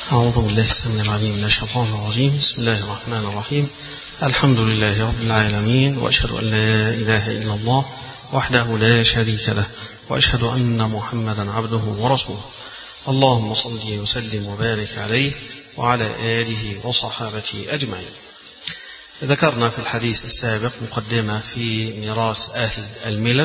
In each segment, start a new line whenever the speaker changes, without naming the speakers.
أعوذ بالله السميع العليم من الشيطان الرجيم بسم الله الرحمن الرحيم الحمد لله رب العالمين وأشهد أن لا إله إلا الله وحده لا شريك له وأشهد أن محمدا عبده ورسوله اللهم صل وسلم وبارك عليه وعلى آله وصحابته أجمعين ذكرنا في الحديث السابق مقدمة في ميراث أهل الملل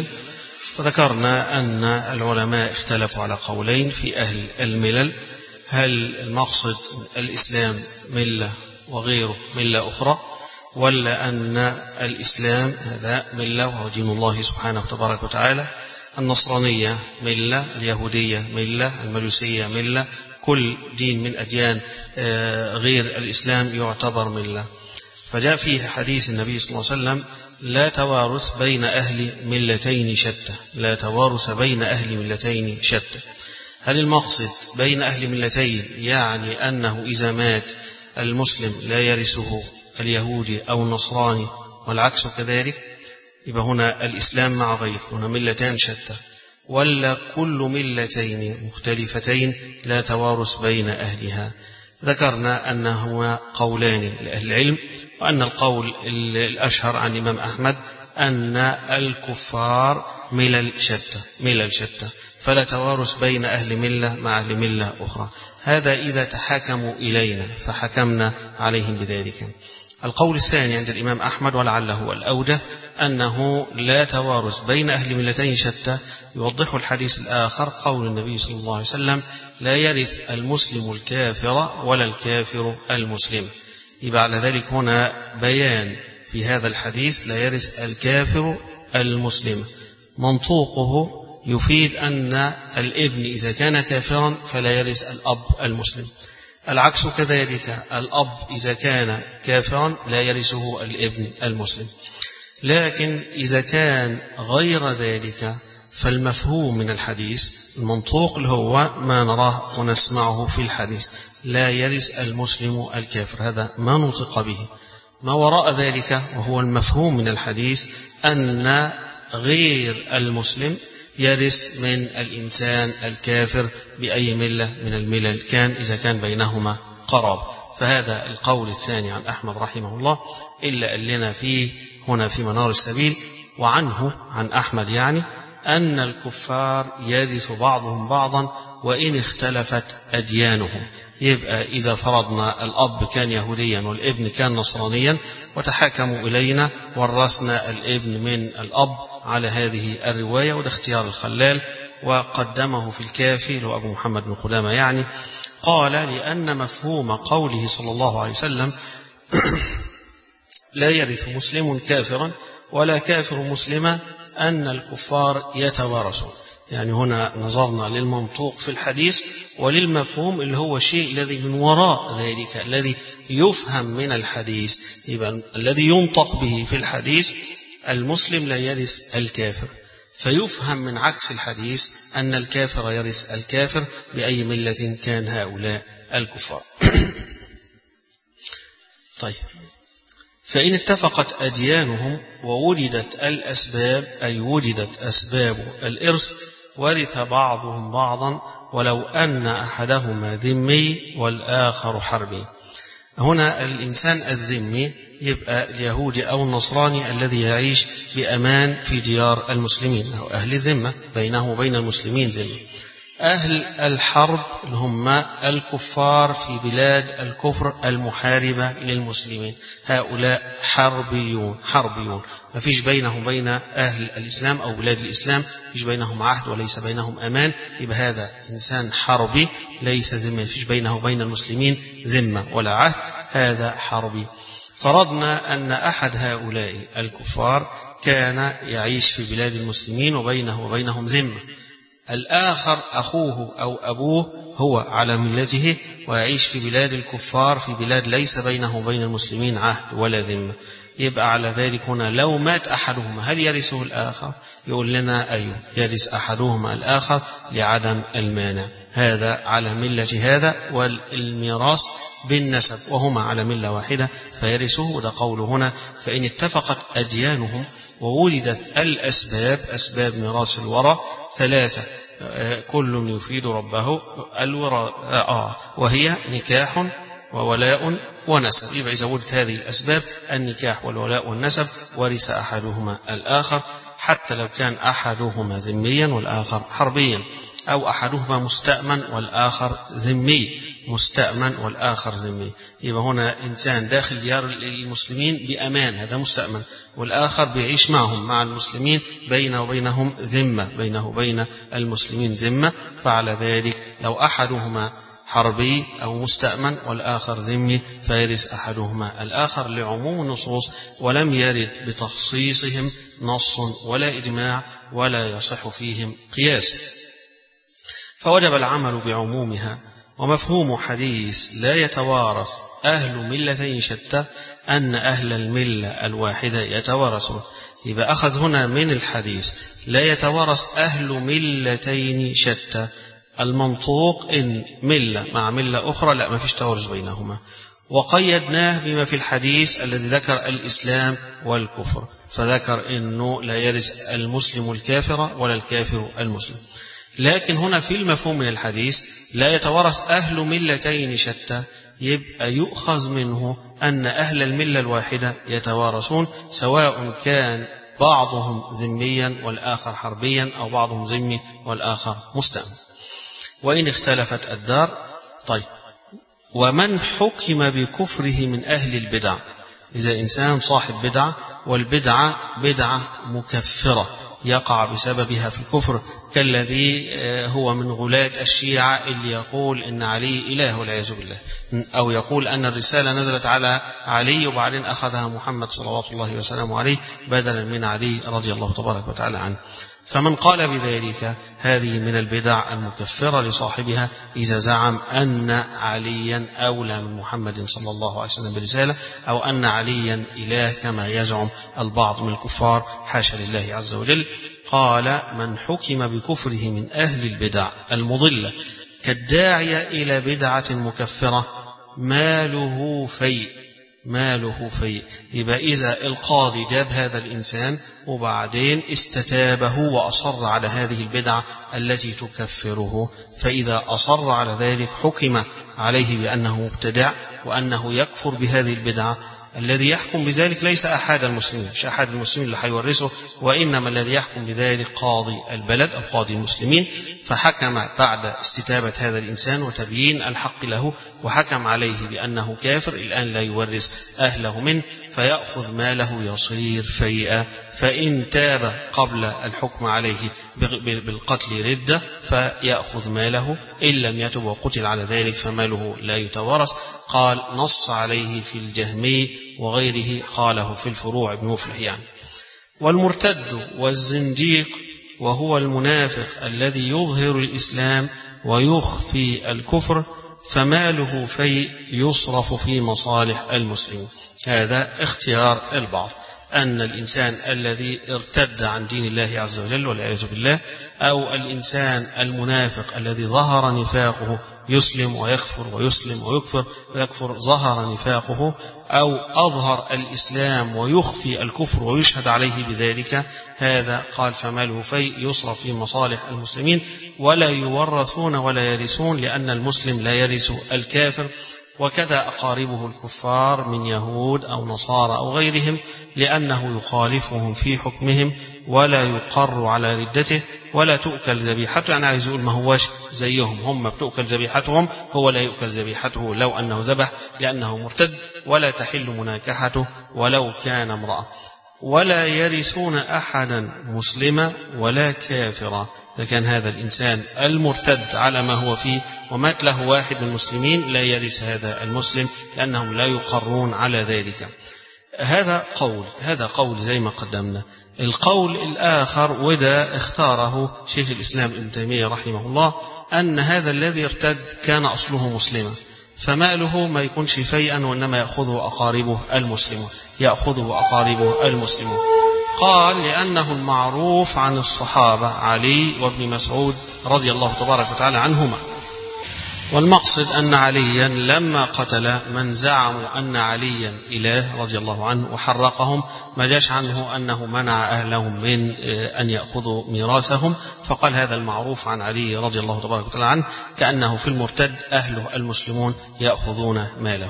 وذكرنا أن العلماء اختلفوا على قولين في أهل الملل هل المقصد الإسلام ملة وغيره ملة أخرى ولا أن الإسلام هذا ملة وهو دين الله سبحانه تبارك وتعالى النصرانية ملة اليهودية ملة المجوسية ملة كل دين من أديان غير الإسلام يعتبر ملة فجاء فيه حديث النبي صلى الله عليه وسلم لا توارث بين أهل ملتين شتى لا توارث بين أهل ملتين شتى هل المقصد بين أهل ملتين يعني أنه إذا مات المسلم لا يرثه اليهودي أو النصراني والعكس كذلك يبقى هنا الإسلام مع غيره هنا ملتان شتى ولا كل ملتين مختلفتين لا توارث بين أهلها ذكرنا أنهما قولان لأهل العلم وأن القول الأشهر عن الإمام أحمد أن الكفار ملل شتى ملل شتى فلا توارث بين أهل ملة مع أهل ملة أخرى هذا إذا تحاكموا إلينا فحكمنا عليهم بذلك القول الثاني عند الإمام أحمد ولعله الأوجه أنه لا توارث بين أهل ملتين شتى يوضح الحديث الآخر قول النبي صلى الله عليه وسلم لا يرث المسلم الكافر ولا الكافر المسلم يبقى على ذلك هنا بيان في هذا الحديث لا يرث الكافر المسلم منطوقه يفيد أن الابن إذا كان كافرا فلا يرث الأب المسلم العكس كذلك الأب إذا كان كافرا لا يرثه الابن المسلم لكن إذا كان غير ذلك فالمفهوم من الحديث المنطوق اللي هو ما نراه ونسمعه في الحديث لا يرث المسلم الكافر هذا ما نطق به ما وراء ذلك وهو المفهوم من الحديث أن غير المسلم يرث من الإنسان الكافر بأي ملة من الملل كان إذا كان بينهما قراب فهذا القول الثاني عن أحمد رحمه الله إلا قال لنا فيه هنا في منار السبيل وعنه عن أحمد يعني أن الكفار يرث بعضهم بعضا وإن اختلفت أديانهم يبقى إذا فرضنا الأب كان يهوديا والابن كان نصرانيا وتحاكموا إلينا ورثنا الابن من الأب على هذه الرواية وده اختيار الخلال وقدمه في الكافي لو أبو محمد بن قدامة يعني قال لأن مفهوم قوله صلى الله عليه وسلم لا يرث مسلم كافرا ولا كافر مسلما أن الكفار يتوارثون يعني هنا نظرنا للمنطوق في الحديث وللمفهوم اللي هو الشيء الذي من وراء ذلك الذي يفهم من الحديث يبقى الذي ينطق به في الحديث المسلم لا يرث الكافر فيفهم من عكس الحديث أن الكافر يرث الكافر بأي ملة كان هؤلاء الكفار طيب فإن اتفقت أديانهم ووجدت الأسباب أي وجدت أسباب الإرث ورث بعضهم بعضا ولو أن أحدهما ذمي والآخر حربي هنا الإنسان الذمي يبقى اليهودي أو النصراني الذي يعيش بأمان في ديار المسلمين أو أهل ذمة بينه وبين المسلمين ذمة أهل الحرب اللي هم الكفار في بلاد الكفر المحاربة للمسلمين هؤلاء حربيون حربيون ما فيش بينهم وبين أهل الإسلام أو بلاد الإسلام فيش بينهم عهد وليس بينهم أمان يبقى هذا إنسان حربي ليس ذمة فيش بينه وبين المسلمين ذمة ولا عهد هذا حربي فرضنا أن أحد هؤلاء الكفار كان يعيش في بلاد المسلمين وبينه وبينهم ذمة الآخر أخوه أو أبوه هو على ملته ويعيش في بلاد الكفار في بلاد ليس بينه وبين المسلمين عهد ولا ذمة يبقى على ذلك هنا لو مات أحدهما هل يرثه الآخر يقول لنا أيوه يرث أحدهما الآخر لعدم المانع هذا على ملة هذا والميراث بالنسب وهما على ملة واحدة فيرثه وده قول هنا فإن اتفقت أديانهم وولدت الأسباب أسباب ميراث الورى ثلاثة كل يفيد ربه الوراء آه وهي نكاح وولاء ونسب يبقى إذا وجدت هذه الأسباب النكاح والولاء والنسب ورث أحدهما الآخر حتى لو كان أحدهما ذميا والآخر حربيا أو أحدهما مستأمن والآخر ذمي مستأمن والآخر ذمي يبقى هنا إنسان داخل ديار المسلمين بأمان هذا مستأمن والآخر بيعيش معهم مع المسلمين بين وبينهم ذمة بينه وبين المسلمين ذمة فعلى ذلك لو أحدهما حربي أو مستأمن والآخر ذمي فيرث أحدهما الآخر لعموم النصوص ولم يرد بتخصيصهم نص ولا إجماع ولا يصح فيهم قياس فوجب العمل بعمومها ومفهوم حديث لا يتوارث أهل ملتين شتى أن أهل الملة الواحدة يتوارثون يبقى أخذ هنا من الحديث لا يتوارث أهل ملتين شتى المنطوق إن ملة مع ملة أخرى لا ما فيش توارث بينهما وقيدناه بما في الحديث الذي ذكر الإسلام والكفر فذكر أنه لا يرث المسلم الكافر ولا الكافر المسلم لكن هنا في المفهوم من الحديث لا يتورث أهل ملتين شتى يبقى يؤخذ منه أن أهل الملة الواحدة يتوارثون سواء كان بعضهم ذميا والآخر حربيا أو بعضهم ذمي والآخر مستأمن وإن اختلفت الدار طيب ومن حكم بكفره من أهل البدع إذا إنسان صاحب بدعة والبدعة بدعة مكفرة يقع بسببها في الكفر كالذي هو من غلاة الشيعة اللي يقول إن علي إله والعياذ بالله أو يقول أن الرسالة نزلت على علي وبعدين أخذها محمد صلوات الله وسلامه عليه بدلا من علي رضي الله تبارك وتعالى عنه فمن قال بذلك هذه من البدع المكفرة لصاحبها إذا زعم أن عليا أولى من محمد صلى الله عليه وسلم برسالة أو أن عليا إله كما يزعم البعض من الكفار حاشا لله عز وجل قال من حكم بكفره من أهل البدع المضلة كالداعية إلى بدعة مكفرة ماله فيء ماله في يبقى إذا القاضي جاب هذا الإنسان وبعدين استتابه وأصر على هذه البدعة التي تكفره فإذا أصر على ذلك حكم عليه بأنه مبتدع وأنه يكفر بهذه البدعة الذي يحكم بذلك ليس أحد المسلمين مش أحد المسلمين اللي هيورثه وإنما الذي يحكم بذلك قاضي البلد أو قاضي المسلمين فحكم بعد استتابة هذا الإنسان وتبيين الحق له وحكم عليه بأنه كافر الآن لا يورث أهله منه فيأخذ ماله يصير فيئة فإن تاب قبل الحكم عليه بالقتل ردة فيأخذ ماله إن لم يتب وقتل على ذلك فماله لا يتورث قال نص عليه في الجهمي وغيره قاله في الفروع ابن مفلح يعني والمرتد والزنديق وهو المنافق الذي يظهر الإسلام ويخفي الكفر فماله في يصرف في مصالح المسلمين هذا اختيار البعض أن الإنسان الذي ارتد عن دين الله عز وجل والعياذ بالله أو الإنسان المنافق الذي ظهر نفاقه يسلم ويكفر ويسلم ويكفر ويكفر ظهر نفاقه أو أظهر الإسلام ويخفي الكفر ويشهد عليه بذلك هذا قال فماله في يصرف في مصالح المسلمين ولا يورثون ولا يرثون لأن المسلم لا يرث الكافر وكذا أقاربه الكفار من يهود أو نصارى أو غيرهم لأنه يخالفهم في حكمهم ولا يقر على ردته ولا تؤكل ذبيحته يعني عايز يقول ما هواش زيهم هم بتؤكل ذبيحتهم هو لا يؤكل ذبيحته لو أنه ذبح لأنه مرتد ولا تحل مناكحته ولو كان امرأة ولا يرثون أحدا مسلما ولا كافرا إذا كان هذا الإنسان المرتد على ما هو فيه ومات له واحد من المسلمين لا يرث هذا المسلم لأنهم لا يقرون على ذلك هذا قول هذا قول زي ما قدمنا القول الآخر وده اختاره شيخ الإسلام ابن تيمية رحمه الله أن هذا الذي ارتد كان أصله مسلما فماله ما يكونش فيئا وإنما يأخذه أقاربه المسلمون يأخذه أقاربه المسلمون قال لأنه المعروف عن الصحابة علي وابن مسعود رضي الله تبارك وتعالى عنهما والمقصد أن عليا لما قتل من زعموا أن عليا إله رضي الله عنه وحرقهم ما جاش عنه أنه منع أهلهم من أن يأخذوا ميراثهم فقال هذا المعروف عن علي رضي الله تبارك وتعالى عنه كأنه في المرتد أهله المسلمون يأخذون ماله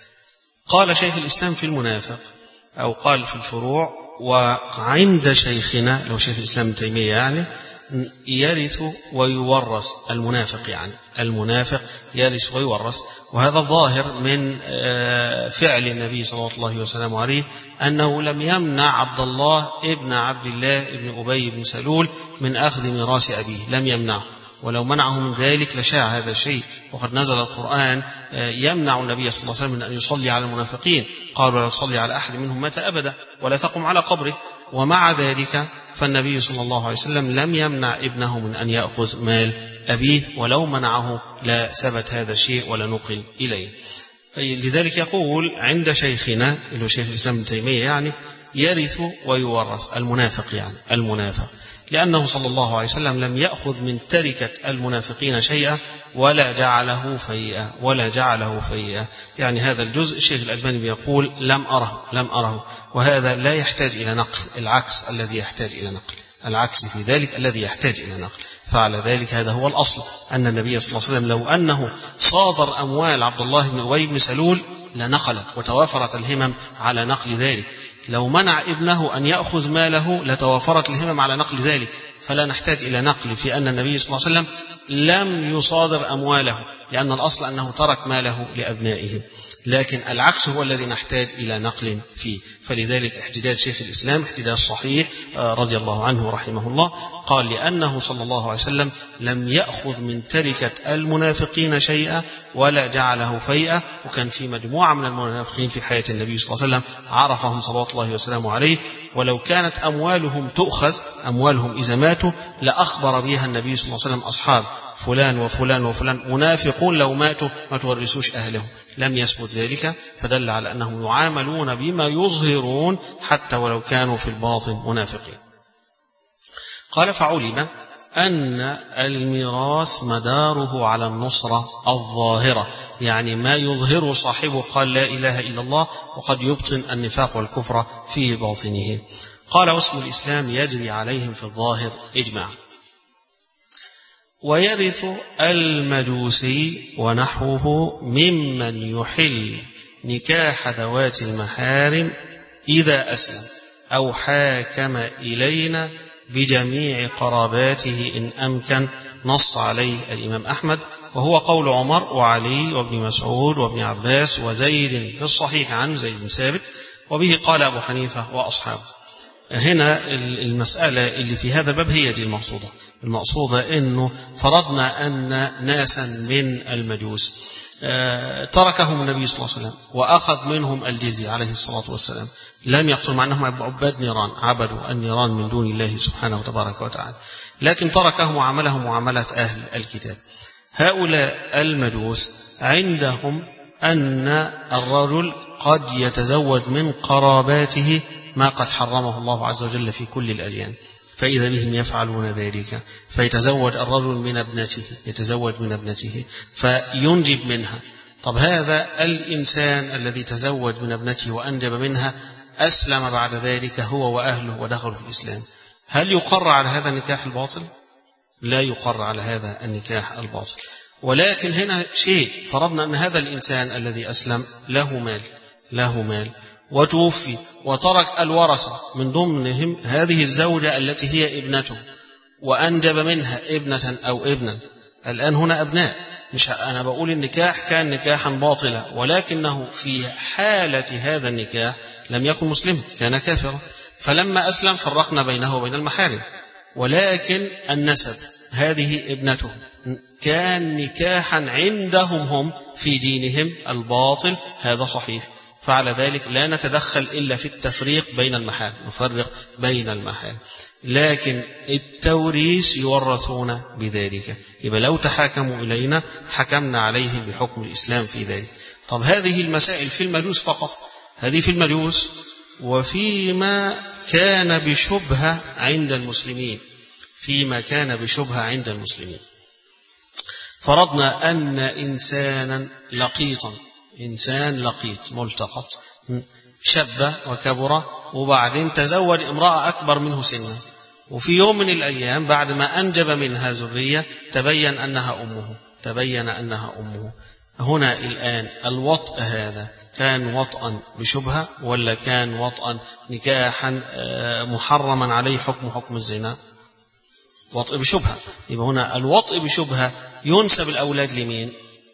قال شيخ الإسلام في المنافق أو قال في الفروع وعند شيخنا لو شيخ الإسلام ابن تيمية يعني يرث ويورث المنافق يعني المنافق يرث ويورث وهذا الظاهر من فعل النبي صلى الله عليه وسلم عليه أنه لم يمنع عبد الله ابن عبد الله ابن أبي بن سلول من أخذ ميراث أبيه لم يمنعه ولو منعه من ذلك لشاع هذا الشيء وقد نزل القرآن يمنع النبي صلى الله عليه وسلم من أن يصلي على المنافقين قال ولا تصلي على أحد منهم مات أبدا ولا تقم على قبره ومع ذلك فالنبي صلى الله عليه وسلم لم يمنع ابنه من أن يأخذ مال أبيه ولو منعه لا ثبت هذا الشيء ولا نقل إليه لذلك يقول عند شيخنا اللي هو شيخ الإسلام ابن تيمية يعني يرث ويورث المنافق يعني المنافق لأنه صلى الله عليه وسلم لم يأخذ من تركة المنافقين شيئا ولا جعله فيئا ولا جعله فيئا يعني هذا الجزء الشيخ الألباني بيقول لم أره لم أره وهذا لا يحتاج إلى نقل العكس الذي يحتاج إلى نقل العكس في ذلك الذي يحتاج إلى نقل فعلى ذلك هذا هو الأصل أن النبي صلى الله عليه وسلم لو أنه صادر أموال عبد الله بن أبي بن سلول لنقلت وتوافرت الهمم على نقل ذلك لو منع ابنه أن يأخذ ماله لتوافرت الهمم على نقل ذلك فلا نحتاج إلى نقل في أن النبي صلى الله عليه وسلم لم يصادر أمواله لأن الأصل أنه ترك ماله لأبنائه لكن العكس هو الذي نحتاج إلى نقل فيه فلذلك احتجاج شيخ الإسلام احتجاج صحيح رضي الله عنه رحمه الله قال لأنه صلى الله عليه وسلم لم يأخذ من تركة المنافقين شيئا ولا جعله فيئا وكان في مجموعة من المنافقين في حياة النبي صلى الله عليه وسلم عرفهم صلوات الله وسلامه عليه ولو كانت أموالهم تؤخذ أموالهم إذا ماتوا لأخبر بها النبي صلى الله عليه وسلم أصحاب فلان وفلان وفلان منافقون لو ماتوا ما تورثوش أهلهم لم يثبت ذلك فدل على أنهم يعاملون بما يظهرون حتى ولو كانوا في الباطن منافقين قال فعلم أن الميراث مداره على النصرة الظاهرة يعني ما يظهر صاحبه قال لا إله إلا الله وقد يبطن النفاق والكفر في باطنه قال واسم الإسلام يجري عليهم في الظاهر إجماعا ويرث المجوسي ونحوه ممن يحل نكاح ذوات المحارم إذا أسلم أو حاكم إلينا بجميع قراباته إن أمكن نص عليه الإمام أحمد وهو قول عمر وعلي وابن مسعود وابن عباس وزيد في الصحيح عن زيد بن ثابت وبه قال أبو حنيفة وأصحابه هنا المسألة اللي في هذا الباب هي دي المقصودة المقصودة أنه فرضنا أن ناسا من المجوس تركهم النبي صلى الله عليه وسلم وأخذ منهم الجزية عليه الصلاة والسلام لم يقتل مع أنهم عباد نيران عبدوا النيران من دون الله سبحانه وتبارك وتعالى لكن تركهم وعملهم معاملة أهل الكتاب هؤلاء المجوس عندهم أن الرجل قد يتزوج من قراباته ما قد حرمه الله عز وجل في كل الأديان فإذا بهم يفعلون ذلك فيتزوج الرجل من ابنته يتزوج من ابنته فينجب منها طب هذا الإنسان الذي تزوج من ابنته وأنجب منها أسلم بعد ذلك هو وأهله ودخلوا في الإسلام هل يقر على هذا النكاح الباطل؟ لا يقر على هذا النكاح الباطل ولكن هنا شيء فرضنا أن هذا الإنسان الذي أسلم له مال له مال وتوفي وترك الورثة من ضمنهم هذه الزوجة التي هي ابنته وأنجب منها ابنة أو ابنا الآن هنا أبناء مش أنا بقول النكاح كان نكاحا باطلا ولكنه في حالة هذا النكاح لم يكن مسلما كان كافرا فلما أسلم فرقنا بينه وبين المحارم ولكن النسب هذه ابنته كان نكاحا عندهم هم في دينهم الباطل هذا صحيح فعلى ذلك لا نتدخل إلا في التفريق بين المحال نفرق بين المحال لكن التوريث يورثون بذلك يبقى لو تحاكموا إلينا حكمنا عليهم بحكم الإسلام في ذلك طب هذه المسائل في المجوس فقط هذه في المجوس وفيما كان بشبهة عند المسلمين فيما كان بشبهة عند المسلمين فرضنا أن إنسانا لقيطا إنسان لقيط ملتقط شب وكبر وبعدين تزوج امرأة أكبر منه سنا وفي يوم من الأيام بعد ما أنجب منها ذرية تبين أنها أمه تبين أنها أمه هنا الآن الوطء هذا كان وطئا بشبهة ولا كان وطئا نكاحا محرما عليه حكم حكم الزنا وطئ بشبهة يبقى هنا الوطئ بشبهة ينسب الأولاد لمين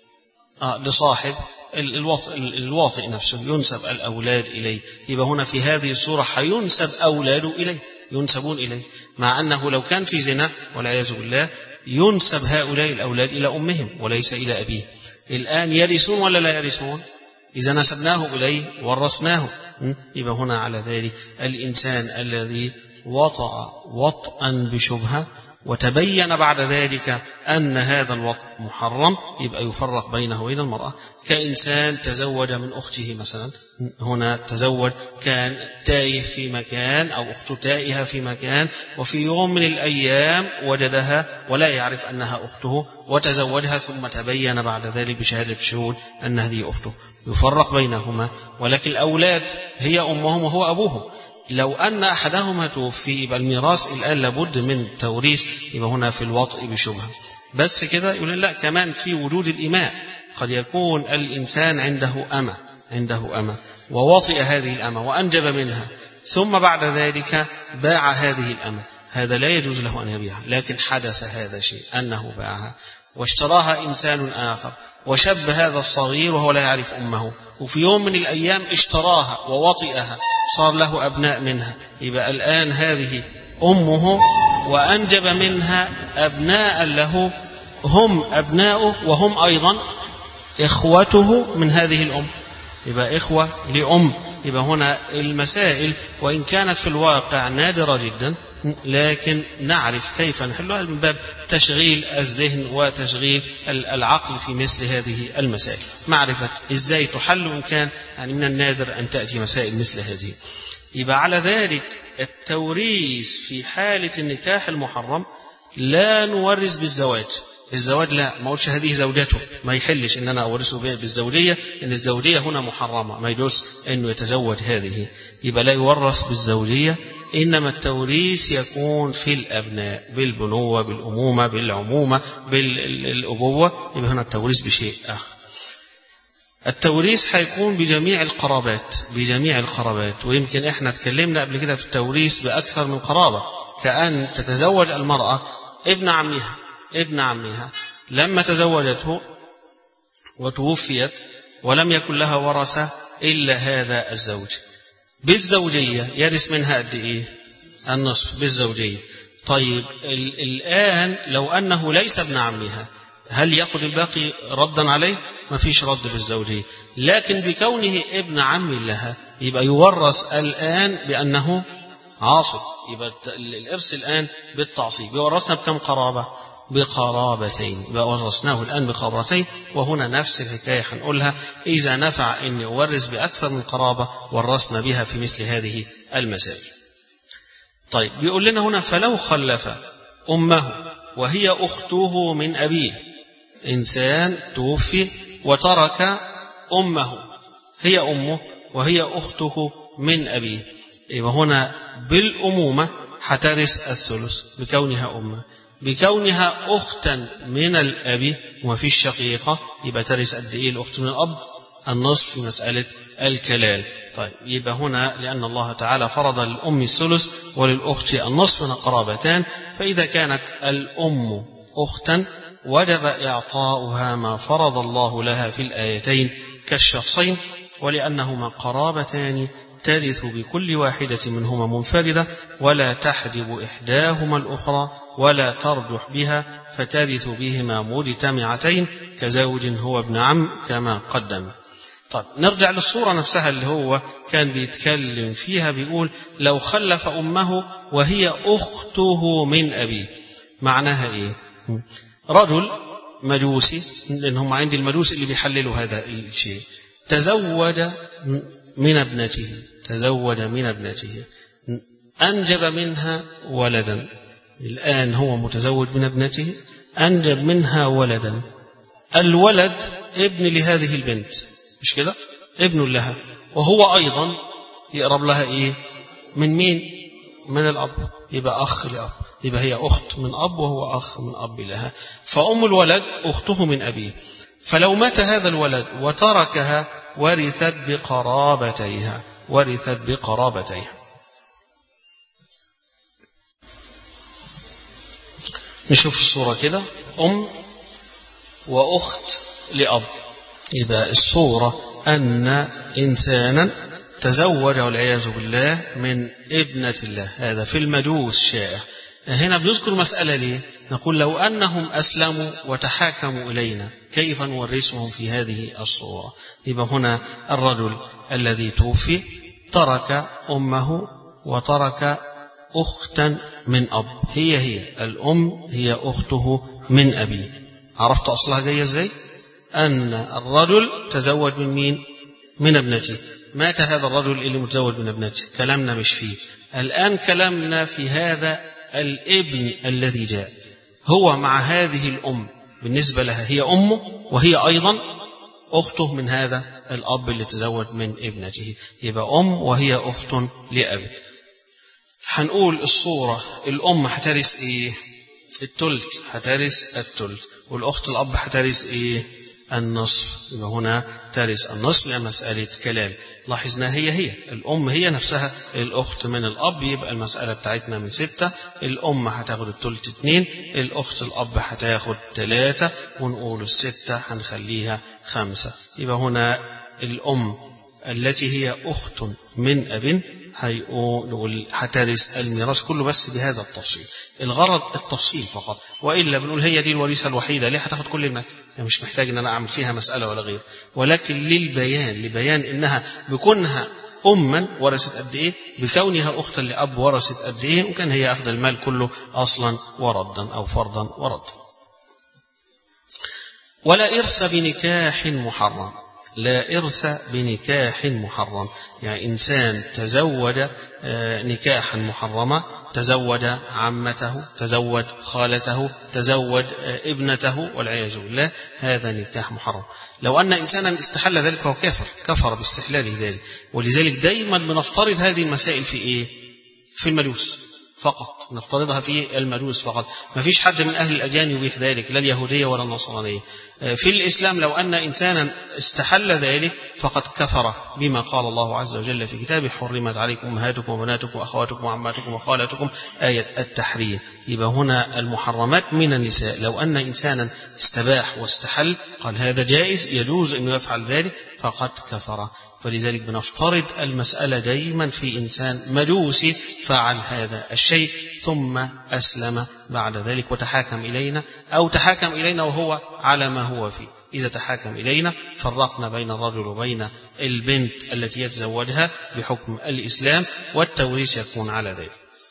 آه لصاحب الوطئ, الواطئ نفسه ينسب الأولاد إليه يبقى هنا في هذه الصورة حينسب أولاده إليه ينسبون إليه مع أنه لو كان في زنا والعياذ بالله ينسب هؤلاء الأولاد إلى أمهم وليس إلى أبيه الآن يرثون ولا لا يرثون إذا نسبناه إليه ورثناه يبقى هنا على ذلك الإنسان الذي وطأ وطئا بشبهة وتبين بعد ذلك أن هذا الوطء محرم يبقى يفرق بينه وبين المرأة كإنسان تزوج من أخته مثلا هنا تزوج كان تايه في مكان أو أخته تائهة في مكان وفي يوم من الأيام وجدها ولا يعرف أنها أخته وتزوجها ثم تبين بعد ذلك بشهادة شهود أن هذه أخته يفرق بينهما ولكن الأولاد هي أمهم وهو أبوهم لو أن أحدهما توفي يبقى الميراث الآن لابد من توريث يبقى هنا في الوطء بشبهة بس كده يقول لا كمان في وجود الإماء قد يكون الإنسان عنده أمة عنده أمة ووطئ هذه الأمة وأنجب منها ثم بعد ذلك باع هذه الأمة هذا لا يجوز له أن يبيعها لكن حدث هذا شيء أنه باعها واشتراها إنسان آخر وشب هذا الصغير وهو لا يعرف أمه وفي يوم من الأيام اشتراها ووطئها صار له أبناء منها يبقى الآن هذه أمه وأنجب منها أبناء له هم أبناؤه وهم أيضا إخوته من هذه الأم يبقى إخوة لأم يبقى هنا المسائل وإن كانت في الواقع نادرة جدا لكن نعرف كيف نحلها من باب تشغيل الذهن وتشغيل العقل في مثل هذه المسائل معرفة إزاي تحل وإن كان يعني من النادر أن تأتي مسائل مثل هذه يبقى على ذلك التوريث في حالة النكاح المحرم لا نورث بالزواج الزواج لا ما اقولش هذه زوجته ما يحلش ان انا اورثه بالزوجيه ان الزوجيه هنا محرمه ما يجوز انه يتزوج هذه يبقى لا يورث بالزوجيه انما التوريث يكون في الابناء بالبنوه بالامومه بالعمومه بالابوه يبقى هنا التوريث بشيء اخر التوريث هيكون بجميع القرابات بجميع القرابات ويمكن احنا اتكلمنا قبل كده في التوريث باكثر من قرابه كأن تتزوج المرأة ابن عمها ابن عمها لما تزوجته وتوفيت ولم يكن لها ورثة إلا هذا الزوج بالزوجية يرث منها قد إيه النصف بالزوجية طيب الآن لو أنه ليس ابن عمها هل يأخذ الباقي ردا عليه ما فيش رد في الزوجية لكن بكونه ابن عم لها يبقى يورث الآن بأنه عاصب يبقى الإرث الآن بالتعصيب يورثنا بكم قرابة بقرابتين يبقى ورثناه الآن بقرابتين وهنا نفس الحكاية هنقولها إذا نفع أن يورث بأكثر من قرابة ورثنا بها في مثل هذه المسائل طيب بيقول لنا هنا فلو خلف أمه وهي أخته من أبيه إنسان توفي وترك أمه هي أمه وهي أخته من أبيه يبقى هنا بالأمومة حترث الثلث بكونها أمه بكونها أختا من الأب وفي الشقيقة يبقى ترث قد إيه الأخت من الأب النصف في مسألة الكلال طيب يبقى هنا لأن الله تعالى فرض للأم الثلث وللأخت النصف من القرابتان فإذا كانت الأم أختا وجب إعطاؤها ما فرض الله لها في الآيتين كالشخصين ولأنهما قرابتان ترث بكل واحدة منهما منفردة ولا تحجب إحداهما الأخرى ولا ترجح بها فترث بهما مجتمعتين كزوج هو ابن عم كما قدم طيب نرجع للصورة نفسها اللي هو كان بيتكلم فيها بيقول لو خلف أمه وهي أخته من أبيه معناها إيه رجل مجوسي لأنهم عندي المجوس اللي بيحللوا هذا الشيء تزوج من ابنته تزوج من ابنته أنجب منها ولدا الآن هو متزوج من ابنته أنجب منها ولدا الولد ابن لهذه البنت مش كده ابن لها وهو أيضا يقرب لها إيه من مين من الأب يبقى أخ لأب يبقى هي أخت من أب وهو أخ من أب لها فأم الولد أخته من أبيه فلو مات هذا الولد وتركها ورثت بقرابتيها ورثت بقرابتيها نشوف الصورة كده أم وأخت لأب يبقى الصورة أن إنسانا تزوج والعياذ بالله من ابنة الله هذا في المجوس شائع هنا بنذكر مسألة ليه نقول لو أنهم أسلموا وتحاكموا إلينا كيف نورثهم في هذه الصورة يبقى هنا الرجل الذي توفي ترك أمه وترك أختا من أب هي هي الأم هي أخته من أبيه عرفت أصلها جاية إزاي أن الرجل تزوج من مين من ابنته مات هذا الرجل اللي متزوج من ابنته كلامنا مش فيه الآن كلامنا في هذا الابن الذي جاء هو مع هذه الأم بالنسبة لها هي أمه وهي أيضا أخته من هذا الأب اللي تزوج من ابنته يبقى أم وهي أخت لأب هنقول الصورة الأم هترث إيه التلت هترث التلت والأخت الأب هترث إيه النصف يبقى هنا ترث النصف لأن مسألة كلال لاحظنا هي هي الأم هي نفسها الأخت من الأب يبقى المسألة بتاعتنا من ستة الأم هتاخد التلت اتنين الأخت الأب هتاخد تلاتة ونقول الستة هنخليها خمسة يبقى هنا الأم التي هي أخت من أب نقول هترث الميراث كله بس بهذا التفصيل الغرض التفصيل فقط وإلا بنقول هي دي الوريثة الوحيدة ليه هتاخد كل المال يعني مش محتاج ان انا اعمل فيها مسألة ولا غير ولكن للبيان لبيان انها بكونها أما ورثت قد إيه بكونها أختا لأب ورثت قد إيه وكان هي أخذ المال كله أصلا وردا أو فرضا وردا ولا إرث بنكاح محرم لا إرث بنكاح محرم يعني إنسان تزوج نكاحا محرما تزوج عمته تزوج خالته تزوج ابنته والعياذ بالله هذا نكاح محرم لو أن إنسانا استحل ذلك فهو كافر كفر باستحلاله ذلك ولذلك دايما بنفترض هذه المسائل في إيه في المجوس فقط نفترضها في المجوس فقط ما فيش حد من أهل الأديان يبيح ذلك لا اليهودية ولا النصرانية في الإسلام لو أن إنسانا استحل ذلك فقد كفر بما قال الله عز وجل في كتابه حرمت عليكم أمهاتكم وبناتكم وأخواتكم وعماتكم وخالاتكم آية التحريم يبقى هنا المحرمات من النساء لو أن إنسانا استباح واستحل قال هذا جائز يجوز أن يفعل ذلك فقد كفر فلذلك بنفترض المسألة دائما في إنسان مجوسي فعل هذا الشيء ثم أسلم بعد ذلك وتحاكم إلينا أو تحاكم إلينا وهو على ما هو فيه إذا تحاكم إلينا فرقنا بين الرجل وبين البنت التي يتزوجها بحكم الإسلام والتوريث يكون على ذلك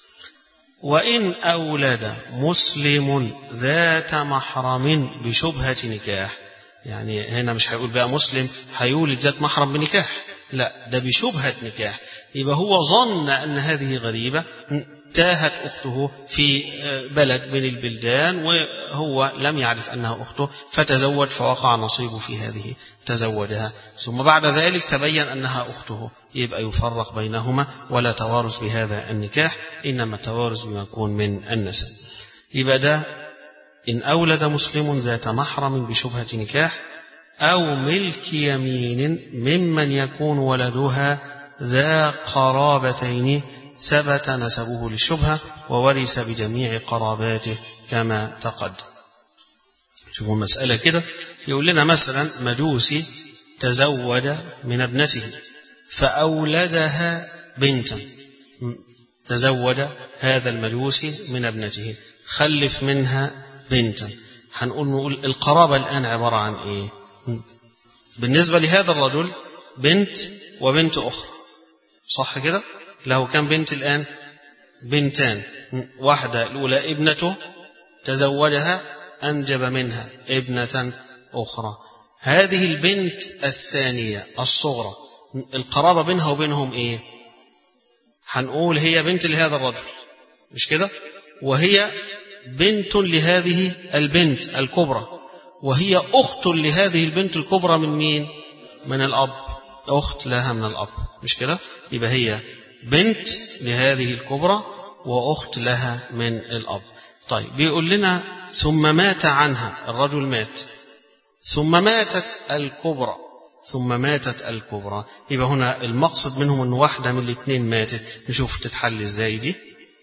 وإن أولد مسلم ذات محرم بشبهة نكاح يعني هنا مش هيقول بقى مسلم هيولد ذات محرم بنكاح لا ده بشبهة نكاح يبقى هو ظن أن هذه غريبة تاهت أخته في بلد من البلدان وهو لم يعرف أنها أخته فتزوج فوقع نصيبه في هذه تزوجها ثم بعد ذلك تبين أنها أخته يبقى يفرق بينهما ولا توارث بهذا النكاح إنما التوارث بما يكون من النسب يبقى ده إن أولد مسلم ذات محرم بشبهة نكاح أو ملك يمين ممن يكون ولدها ذا قرابتين ثبت نسبه للشبهة وورث بجميع قراباته كما تقدم شوفوا المسألة كده يقول لنا مثلا مجوسي تزوج من ابنته فأولدها بنتا تزوج هذا المجوسي من ابنته خلف منها بنتا هنقول نقول القرابة الآن عبارة عن إيه بالنسبة لهذا الرجل بنت وبنت أخرى صح كده له كم بنت الآن بنتان واحدة الأولى ابنته تزوجها أنجب منها ابنة أخرى هذه البنت الثانية الصغرى القرابة بينها وبينهم إيه هنقول هي بنت لهذا الرجل مش كده وهي بنت لهذه البنت الكبرى وهي أخت لهذه البنت الكبرى من مين من الأب أخت لها من الأب مش كده يبقى هي بنت لهذه الكبرى وأخت لها من الأب طيب بيقول لنا ثم مات عنها الرجل مات ثم ماتت الكبرى ثم ماتت الكبرى يبقى هنا المقصد منهم ان واحده من الاثنين ماتت نشوف تتحل ازاي دي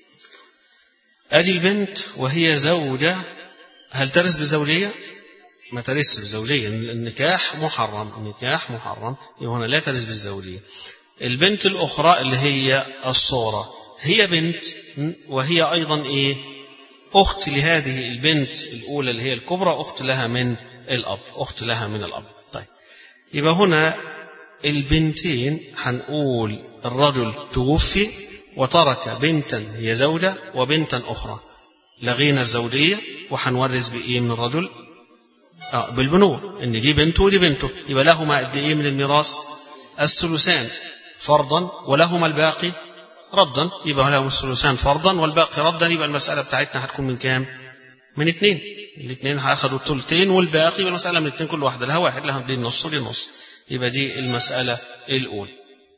ادي البنت وهي زوجه هل ترث بالزوجيه ما ترث بالزوجيه النكاح محرم النكاح محرم يبقى هنا لا ترث بالزوجيه البنت الاخرى اللي هي الصوره هي بنت وهي ايضا ايه اخت لهذه البنت الاولى اللي هي الكبرى اخت لها من الاب اخت لها من الاب طيب يبقى هنا البنتين هنقول الرجل توفي وترك بنتا هي زوجة وبنتا أخرى لغينا الزوجية وهنورث بإيه من الرجل آه بالبنوة إن دي بنته ودي بنته يبقى لهما قد إيه من الميراث الثلثان فرضا ولهما الباقي ردا يبقى لهم الثلثان فرضا والباقي ردا يبقى المسألة بتاعتنا هتكون من كام؟ من اثنين الاثنين هياخدوا الثلثين والباقي يبقى المسألة من اثنين كل واحدة لها واحد لها دي النص ودي النص يبقى دي المسألة الأولى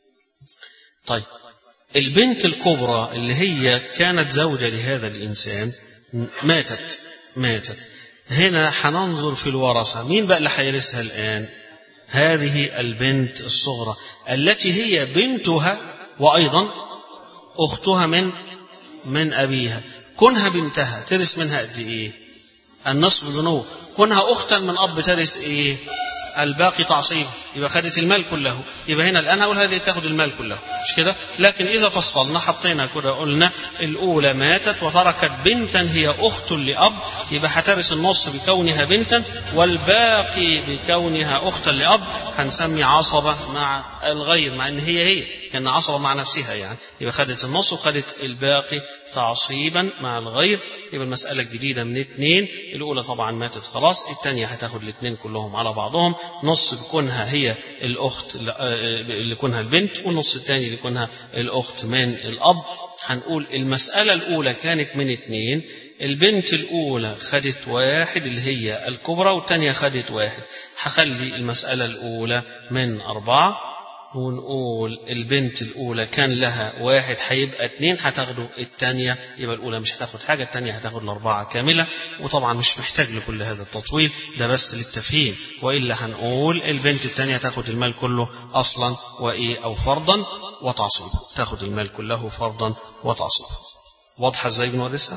طيب البنت الكبرى اللي هي كانت زوجة لهذا الإنسان ماتت ماتت هنا هننظر في الورثة مين بقى اللي هيرثها الآن هذه البنت الصغرى التي هي بنتها وأيضا أختها من من أبيها كونها بنتها ترث منها قد إيه النصف ذنوب كونها أختا من أب ترث إيه الباقي تعصيب يبقى خدت المال كله يبقى هنا الآن هقول هذه تاخد المال كله مش كده لكن إذا فصلنا حطينا كده قلنا الأولى ماتت وتركت بنتا هي أخت لأب يبقى هترث النص بكونها بنتا والباقي بكونها أختا لأب هنسمي عصبة مع الغير مع إن هي هي كان عصبة مع نفسها يعني يبقى خدت النص وخدت الباقي تعصيبا مع الغير يبقى المسألة الجديدة من اثنين الأولى طبعا ماتت خلاص الثانية هتاخد الاثنين كلهم على بعضهم نص بكونها هي الأخت اللي كونها البنت والنص الثاني اللي كونها الأخت من الأب هنقول المسألة الأولى كانت من اثنين البنت الأولى خدت واحد اللي هي الكبرى والثانية خدت واحد هخلي المسألة الأولى من أربعة ونقول البنت الأولى كان لها واحد هيبقى اتنين هتاخده التانية يبقى الأولى مش هتاخد حاجة التانية هتاخد الأربعة كاملة وطبعا مش محتاج لكل هذا التطويل ده بس للتفهيم وإلا هنقول البنت التانية تاخد المال كله أصلا وإيه أو فرضا وتعصيب تاخد المال كله فرضا وتعصيب واضحة ازاي بنورثها؟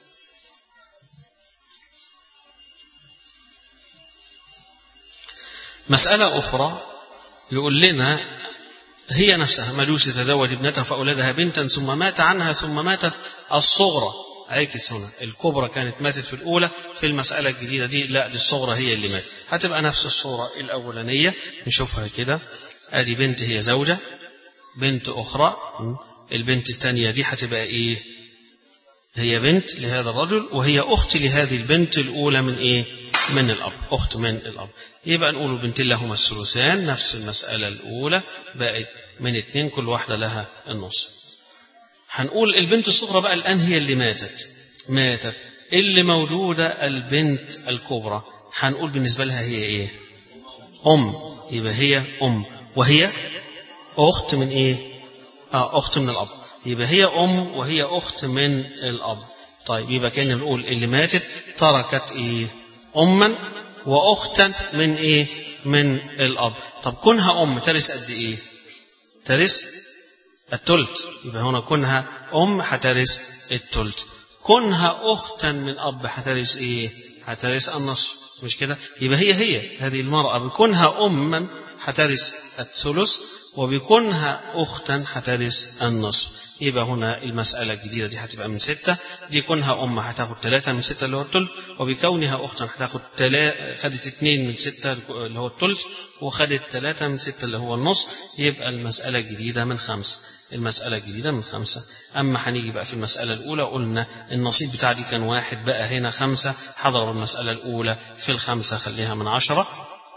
مسألة أخرى يقول لنا هي نفسها مجوس تزوج ابنتها فأولادها بنتا ثم مات عنها ثم ماتت الصغرى عاكس هنا الكبرى كانت ماتت في الأولى في المسألة الجديدة دي لا دي الصغرى هي اللي ماتت هتبقى نفس الصورة الأولانية نشوفها كده أدي بنت هي زوجة بنت أخرى البنت الثانية دي هتبقى إيه هي بنت لهذا الرجل وهي أخت لهذه البنت الأولى من إيه من الأب أخت من الأب يبقى نقول بنت لهما الثلثان نفس المسألة الأولى بقت من اتنين كل واحدة لها النص هنقول البنت الصغرى بقى الآن هي اللي ماتت ماتت اللي موجودة البنت الكبرى هنقول بالنسبة لها هي إيه أم يبقى هي أم وهي أخت من إيه آه أخت من الأب يبقى هي أم وهي أخت من الأب طيب يبقى كان نقول اللي ماتت تركت إيه أما وأختا من إيه من الأب طب كونها أم ترث قد إيه ترث التلت يبقى هنا كونها أم هترث التلت كونها أختا من أب هترث إيه هترث النصف مش كده يبقى هي هي هذه المرأة بكونها أما هترث الثلث وبكونها أختا هترث النصف يبقى هنا المسألة الجديدة دي هتبقى من ستة دي كونها أم هتاخد ثلاثة من ستة اللي هو التلت وبكونها أختا هتاخد تلا... خدت اثنين من ستة اللي هو التلت وخدت ثلاثة من ستة اللي هو النص يبقى المسألة الجديدة من خمسة المسألة الجديدة من خمسة أما هنيجي بقى في المسألة الأولى قلنا النصيب بتاع دي كان واحد بقى هنا خمسة حضر المسألة الأولى في الخمسة خليها من عشرة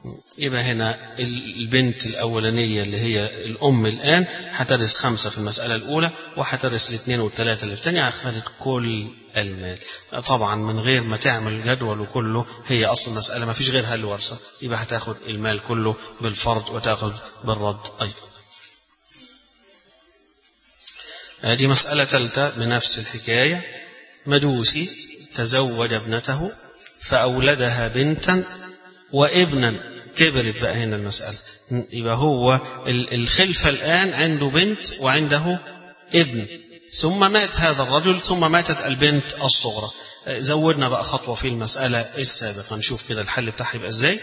يبقى هنا البنت الأولانية اللي هي الأم الآن هترث خمسة في المسألة الأولى وهترث الاثنين والثلاثة اللي في الثانية هتاخد كل المال طبعا من غير ما تعمل الجدول وكله هي أصل المسألة ما فيش غيرها الورثة يبقى هتاخد المال كله بالفرض وتاخد بالرد أيضا هذه مسألة ثالثة بنفس الحكاية مدوسي تزوج ابنته فأولدها بنتا وابنا كبرت بقى هنا المسألة يبقى هو الخلفة الآن عنده بنت وعنده ابن ثم مات هذا الرجل ثم ماتت البنت الصغرى زودنا بقى خطوة في المسألة السابقة نشوف كده الحل بتاعها يبقى ازاي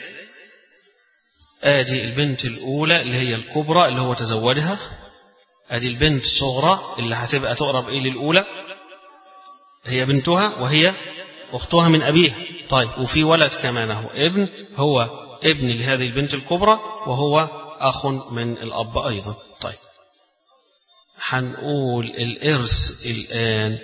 ادي البنت الأولى اللي هي الكبرى اللي هو تزوجها ادي البنت الصغرى اللي هتبقى تقرب ايه للأولى هي بنتها وهي أختها من أبيها طيب وفي ولد كمان هو ابن هو ابن لهذه البنت الكبرى وهو أخ من الأب أيضا طيب هنقول الإرث الآن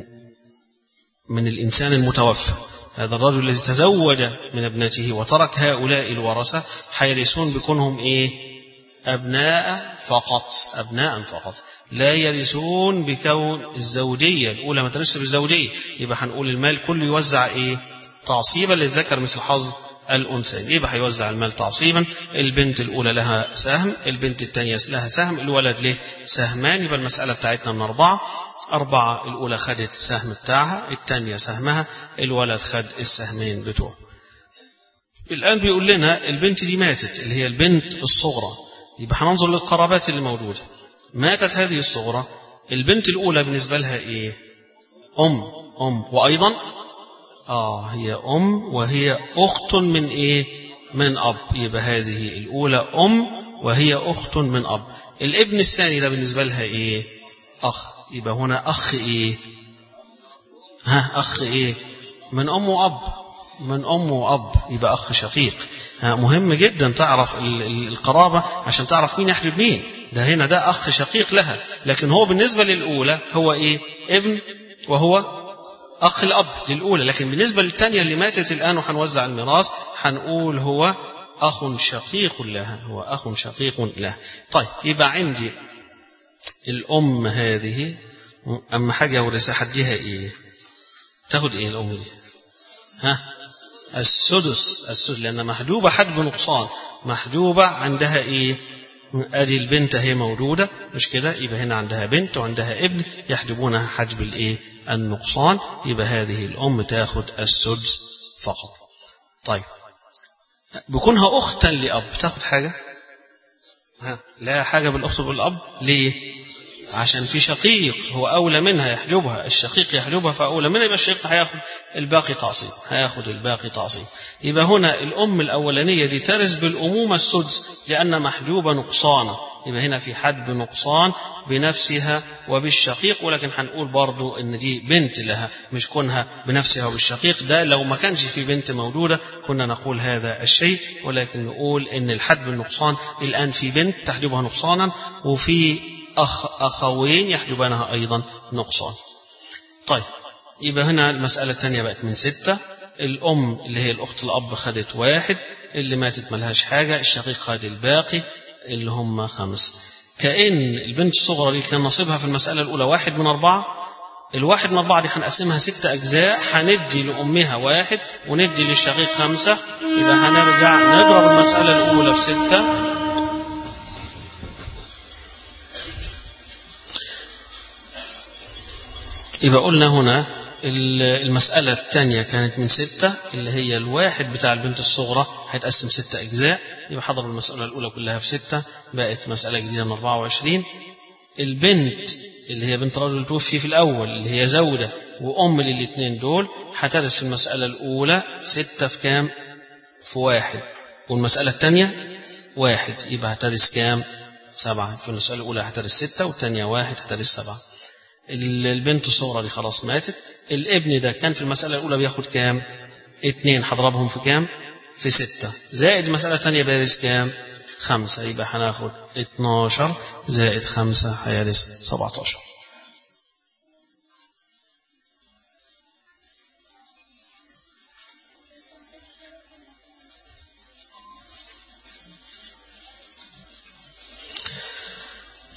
من الإنسان المتوفى هذا الرجل الذي تزوج من ابنته وترك هؤلاء الورثة حيرثون بكونهم إيه أبناء فقط أبناء فقط لا يرثون بكون الزوجية الأولى ما ترثش بالزوجية يبقى هنقول المال كله يوزع إيه تعصيبا للذكر مثل حظ الأنثى يبقى هيوزع المال تعصيبا البنت الأولى لها سهم البنت الثانية لها سهم الولد له سهمان يبقى المسألة بتاعتنا من أربعة أربعة الأولى خدت السهم بتاعها الثانية سهمها الولد خد السهمين بتوعه الآن بيقول لنا البنت دي ماتت اللي هي البنت الصغرى يبقى هننظر للقرابات اللي موجودة ماتت هذه الصغرى البنت الأولى بالنسبة لها إيه أم أم وأيضا آه هي أم وهي أخت من إيه من أب يبقى هذه الأولى أم وهي أخت من أب الابن الثاني ده بالنسبة لها إيه أخ يبقى هنا أخ إيه ها أخ إيه من أم وأب من أم وأب يبقى أخ شقيق ها مهم جدا تعرف القرابة عشان تعرف مين يحجب مين ده هنا ده أخ شقيق لها لكن هو بالنسبة للأولى هو إيه ابن وهو أخ الأب للأولى لكن بالنسبة للثانية اللي ماتت الآن وهنوزع الميراث هنقول هو أخ شقيق لها هو أخ شقيق لها طيب يبقى عندي الأم هذه أما حاجة ورثة حديها إيه تاخد إيه الأم دي ها السدس السدس لأن محجوبة حجب نقصان محجوبة عندها إيه ادي البنت هي موجوده مش كده يبقى هنا عندها بنت وعندها ابن يحجبونها حجب الايه النقصان يبقى هذه الام تاخد السدس فقط طيب بكونها اختا لاب تاخد حاجه ها لا حاجه بالاخت بالاب ليه عشان في شقيق هو أولى منها يحجبها الشقيق يحجبها فأولى منها يبقى الشقيق هياخد الباقي تعصيب هياخد الباقي تعصيب يبقى هنا الأم الأولانية دي ترث بالأمومة السدس لأن محجوبة نقصانا يبقى هنا في حد نقصان بنفسها وبالشقيق ولكن هنقول برضو ان دي بنت لها مش كونها بنفسها وبالشقيق ده لو ما كانش في بنت موجودة كنا نقول هذا الشيء ولكن نقول ان الحد بالنقصان الآن في بنت تحجبها نقصانا وفي أخ أخوين يحجبانها أيضا نقصان طيب يبقى هنا المسألة الثانية بقت من ستة الأم اللي هي الأخت الأب خدت واحد اللي ماتت ملهاش حاجة الشقيق خد الباقي اللي هم خمس كأن البنت الصغرى دي كان نصيبها في المسألة الأولى واحد من أربعة الواحد من أربعة دي هنقسمها ستة أجزاء هندي لأمها واحد وندي للشقيق خمسة يبقى هنرجع نضرب المسألة الأولى في ستة يبقى قلنا هنا المسألة الثانية كانت من ستة اللي هي الواحد بتاع البنت الصغرى هيتقسم ستة أجزاء يبقى حضر المسألة الأولى كلها في ستة بقت مسألة جديدة من 24 البنت اللي هي بنت رجل توفي في الأول اللي هي زوجة وأم للاثنين دول هترث في المسألة الأولى ستة في كام؟ في واحد والمسألة الثانية واحد يبقى هترث كام؟ سبعة في المسألة الأولى هترث ستة والثانية واحد هترث سبعة البنت الصغرى دي خلاص ماتت الابن ده كان في المسألة الأولى بياخد كام اتنين هضربهم في كام في ستة زائد المسألة الثانية بيرث كام خمسة يبقى هناخد اتناشر زائد خمسة هيرث سبعتاشر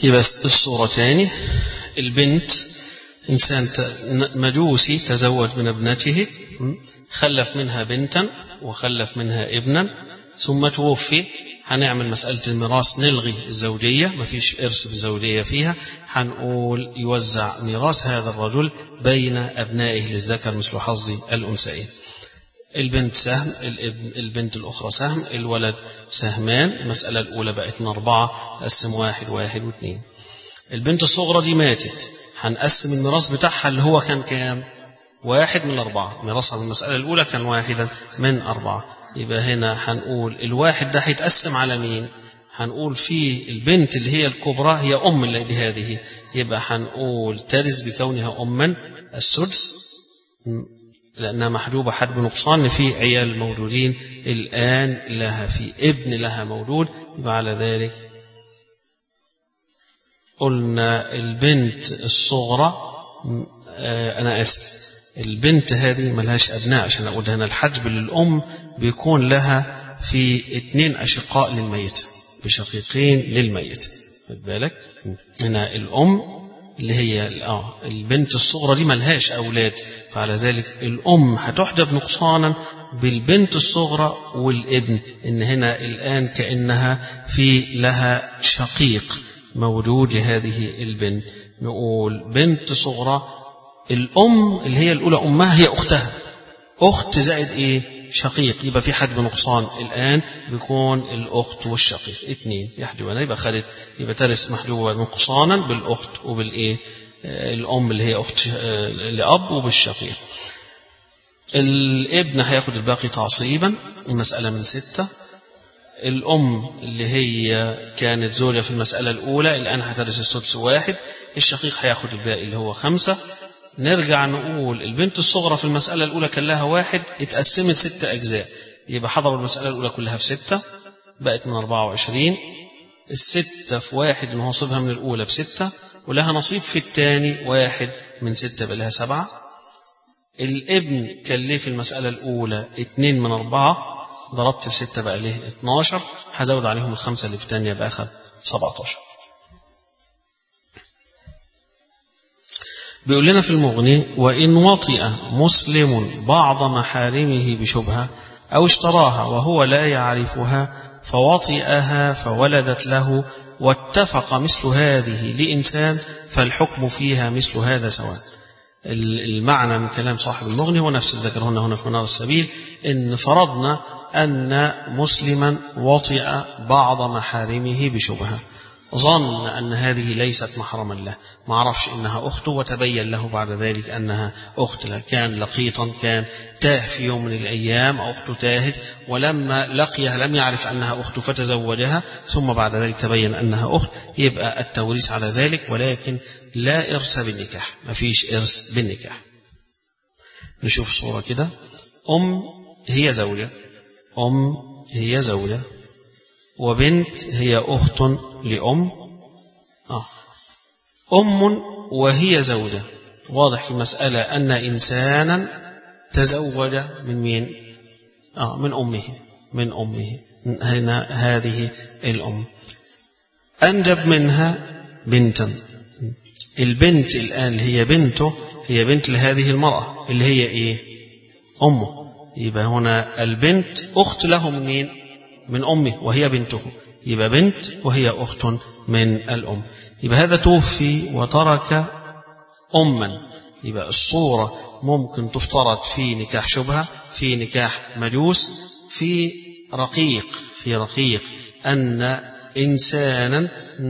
يبقى الصورتان البنت إنسان مجوسي تزوج من ابنته خلف منها بنتا وخلف منها ابنا ثم توفي هنعمل مسألة الميراث نلغي الزوجية مفيش إرث بالزوجية فيها هنقول يوزع ميراث هذا الرجل بين أبنائه للذكر مثل حظ الأنثيين البنت سهم البنت الأخرى سهم الولد سهمان المسألة الأولى بقت من أربعة قسم واحد واحد واثنين البنت الصغرى دي ماتت هنقسم الميراث بتاعها اللي هو كان كام واحد من أربعة ميراثها من المسألة الأولى كان واحدا من أربعة يبقى هنا هنقول الواحد ده هيتقسم على مين هنقول في البنت اللي هي الكبرى هي أم لهذه يبقى هنقول ترث بكونها أما السدس لأنها محجوبة حد بنقصان في عيال موجودين الآن لها في ابن لها مولود يبقى على ذلك قلنا البنت الصغرى أنا آسف البنت هذه ملهاش أبناء عشان أقول هنا الحجب للأم بيكون لها في اثنين أشقاء للميت بشقيقين للميت خد بالك هنا الأم اللي هي آه البنت الصغرى دي ملهاش أولاد فعلى ذلك الأم هتحجب نقصانا بالبنت الصغرى والابن إن هنا الآن كأنها في لها شقيق موجود لهذه البنت نقول بنت صغرى الأم اللي هي الأولى أمها هي أختها أخت زائد إيه شقيق يبقى في حد نقصان الآن بيكون الأخت والشقيق اثنين يحجبان يبقى خدت يبقى ترث محجوبة نقصانا بالأخت وبالإيه الأم اللي هي أخت لأب وبالشقيق الابن هياخد الباقي تعصيبا المسألة من ستة الأم اللي هي كانت زوجة في المسألة الأولى الآن هترث السدس واحد الشقيق هياخد الباقي اللي هو خمسة نرجع نقول البنت الصغرى في المسألة الأولى كان لها واحد اتقسمت ست أجزاء يبقى حضروا المسألة الأولى كلها في ستة بقت من 24 الستة في واحد اللي نصيبها من الأولى بستة ولها نصيب في الثاني واحد من ستة بقى لها سبعة الابن كان ليه في المسألة الأولى اتنين من أربعة ضربت في ستة بقى ليه 12 هزود عليهم الخمسة اللي في الثانية بقى أخذ 17 بيقول لنا في المغني وإن وطئ مسلم بعض محارمه بشبهة أو اشتراها وهو لا يعرفها فوطئها فولدت له واتفق مثل هذه لإنسان فالحكم فيها مثل هذا سواء المعنى من كلام صاحب المغني هو نفس ذكر هنا هنا في منار السبيل إن فرضنا أن مسلما وطئ بعض محارمه بشبهة ظن أن هذه ليست محرما له ما عرفش إنها أخته وتبين له بعد ذلك أنها أخت له كان لقيطا كان تاه في يوم من الأيام أو أخته تاهت ولما لقيها لم يعرف أنها أخته فتزوجها ثم بعد ذلك تبين أنها أخت يبقى التوريث على ذلك ولكن لا إرث بالنكاح ما فيش إرث بالنكاح نشوف صورة كده أم هي زوجة أم هي زوجة وبنت هي أخت لأم آه. أم وهي زوجة واضح في المسألة أن إنسانا تزوج من مين آه من أمه من أمه هنا هذه الأم أنجب منها بنتا البنت الآن اللي هي بنته هي بنت لهذه المرأة اللي هي إيه أمه يبقى هنا البنت أخت له من مين من أمه وهي بنته يبقى بنت وهي أخت من الأم يبقى هذا توفي وترك أما يبقى الصورة ممكن تفترض في نكاح شبهة في نكاح مجوس في رقيق في رقيق أن إنسانا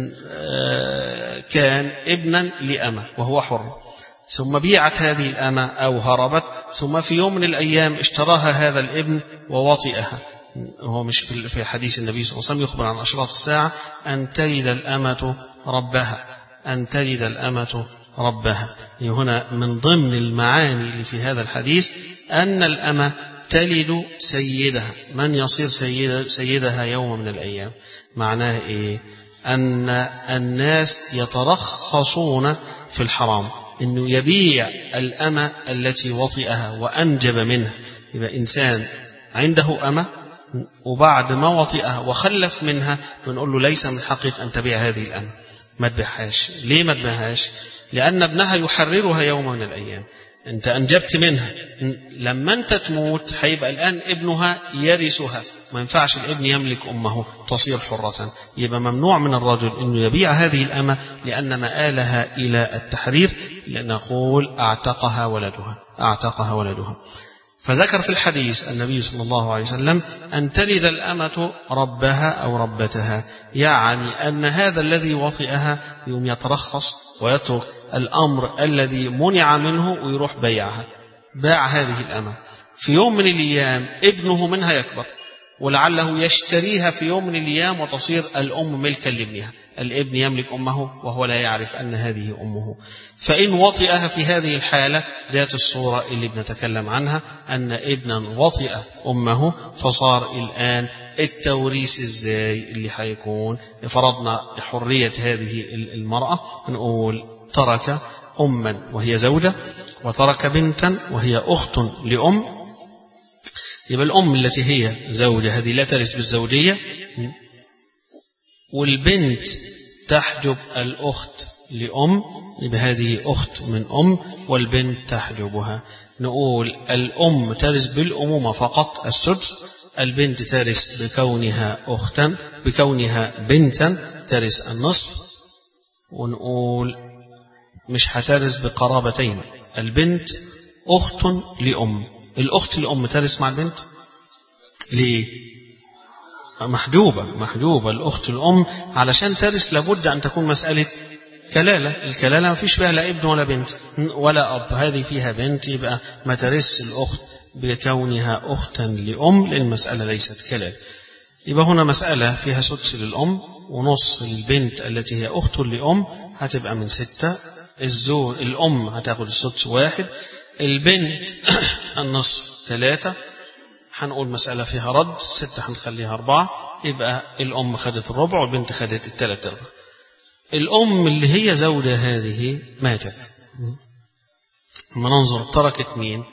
كان ابنا لأمة وهو حر ثم بيعت هذه الأمة أو هربت ثم في يوم من الأيام اشتراها هذا الابن ووطئها هو مش في حديث النبي صلى الله عليه وسلم يخبر عن أشراط الساعة أن تجد الأمة ربها أن تجد الأمة ربها هنا من ضمن المعاني اللي في هذا الحديث أن الأمة تلد سيدها من يصير سيد سيدها يوم من الأيام معناه إيه أن الناس يترخصون في الحرام أنه يبيع الأمة التي وطئها وأنجب منها يبقى إنسان عنده أمة وبعد ما وطئها وخلف منها بنقول له ليس من حقك أن تبيع هذه الأمة ما تبيعهاش ليه ما تبيعهاش لأن ابنها يحررها يوم من الأيام أنت أنجبت منها لما أنت تموت هيبقى الآن ابنها يرثها ما ينفعش الابن يملك أمه تصير حرة يبقى ممنوع من الرجل أنه يبيع هذه الأمة لأن مآلها إلى التحرير لنقول أعتقها ولدها أعتقها ولدها فذكر في الحديث النبي صلى الله عليه وسلم أن تلد الأمة ربها أو ربتها يعني أن هذا الذي وطئها يوم يترخص ويترك الأمر الذي منع منه ويروح بيعها باع هذه الأمة في يوم من الأيام ابنه منها يكبر ولعله يشتريها في يوم من الأيام وتصير الأم ملكا لابنها الابن يملك أمه وهو لا يعرف أن هذه أمه فإن وطئها في هذه الحالة ذات الصورة اللي بنتكلم عنها أن ابنا وطئ أمه فصار الآن التوريث ازاي اللي حيكون فرضنا حرية هذه المرأة نقول ترك أما وهي زوجة وترك بنتا وهي أخت لأم يبقى الأم التي هي زوجة هذه لا ترث بالزوجية والبنت تحجب الأخت لأم يبقى هذه أخت من أم والبنت تحجبها نقول الأم ترث بالأمومة فقط السدس البنت ترث بكونها أختا بكونها بنتا ترث النصف ونقول مش هترث بقرابتين البنت أخت لأم الأخت لأم ترث مع البنت ليه محجوبة محجوبة الأخت الأم علشان ترث لابد أن تكون مسألة كلالة الكلالة ما فيش فيها لا ابن ولا بنت ولا أب هذه فيها بنت يبقى ما ترث الأخت بكونها أختا لأم لأن المسألة ليست كلالة يبقى هنا مسألة فيها سدس للأم ونص للبنت التي هي أخت لأم هتبقى من ستة الزوج الأم هتاخد السدس واحد البنت النصف ثلاثة هنقول مسألة فيها رد ستة هنخليها أربعة يبقى الأم خدت الربع والبنت خدت الثلاث أرباع الأم اللي هي زوجة هذه ماتت لما ننظر تركت مين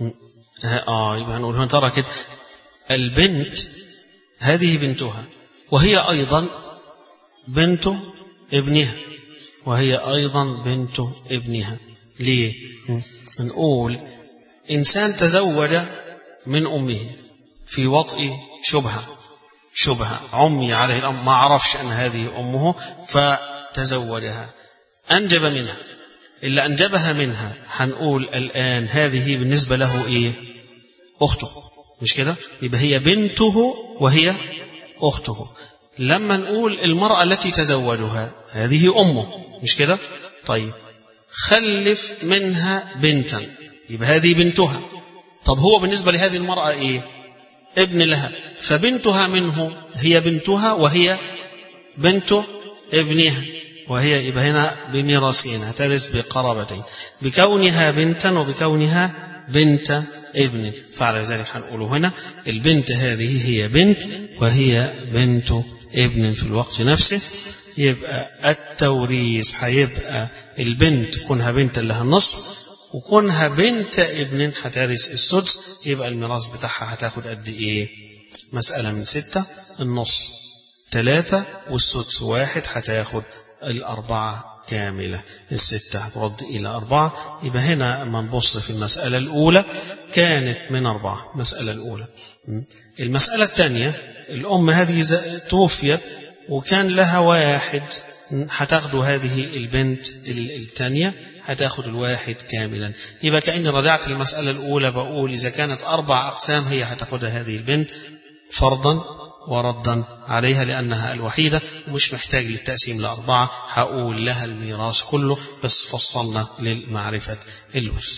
آه يبقى هنقول هنا تركت البنت هذه بنتها وهي أيضا بنت ابنها وهي أيضا بنت ابنها ليه نقول إنسان تزوج من أمه في وطئ شبهة شبهة عمي عليه الأمر ما عرفش أن هذه أمه فتزوجها أنجب منها إلا أنجبها منها هنقول الآن هذه بالنسبة له إيه أخته مش كده يبقى هي بنته وهي أخته لما نقول المرأة التي تزوجها هذه أمه مش كده طيب خلف منها بنتا يبقى هذه بنتها طب هو بالنسبة لهذه المرأة إيه ابن لها فبنتها منه هي بنتها وهي بنت ابنها وهي يبقى هنا بميراثين هترث بقرابتين بكونها بنتا وبكونها بنت ابن فعلى ذلك هنقول هنا البنت هذه هي بنت وهي بنت ابن في الوقت نفسه يبقى التوريث هيبقى البنت كونها بنت لها النصف وكونها بنت ابن هترث السدس يبقى الميراث بتاعها هتاخد قد ايه مسألة من ستة النص ثلاثة والسدس واحد هتاخد الأربعة كاملة الستة هترد إلى أربعة يبقى هنا أما نبص في المسألة الأولى كانت من أربعة المسألة الأولى المسألة الثانية الأم هذه توفيت وكان لها واحد هتاخد هذه البنت الثانية هتاخد الواحد كاملا يبقى كأني رجعت المسألة الأولى بقول إذا كانت أربع أقسام هي هتاخدها هذه البنت فرضا وردا عليها لأنها الوحيدة ومش محتاج للتقسيم لأربعة هقول لها الميراث كله بس فصلنا للمعرفة الورث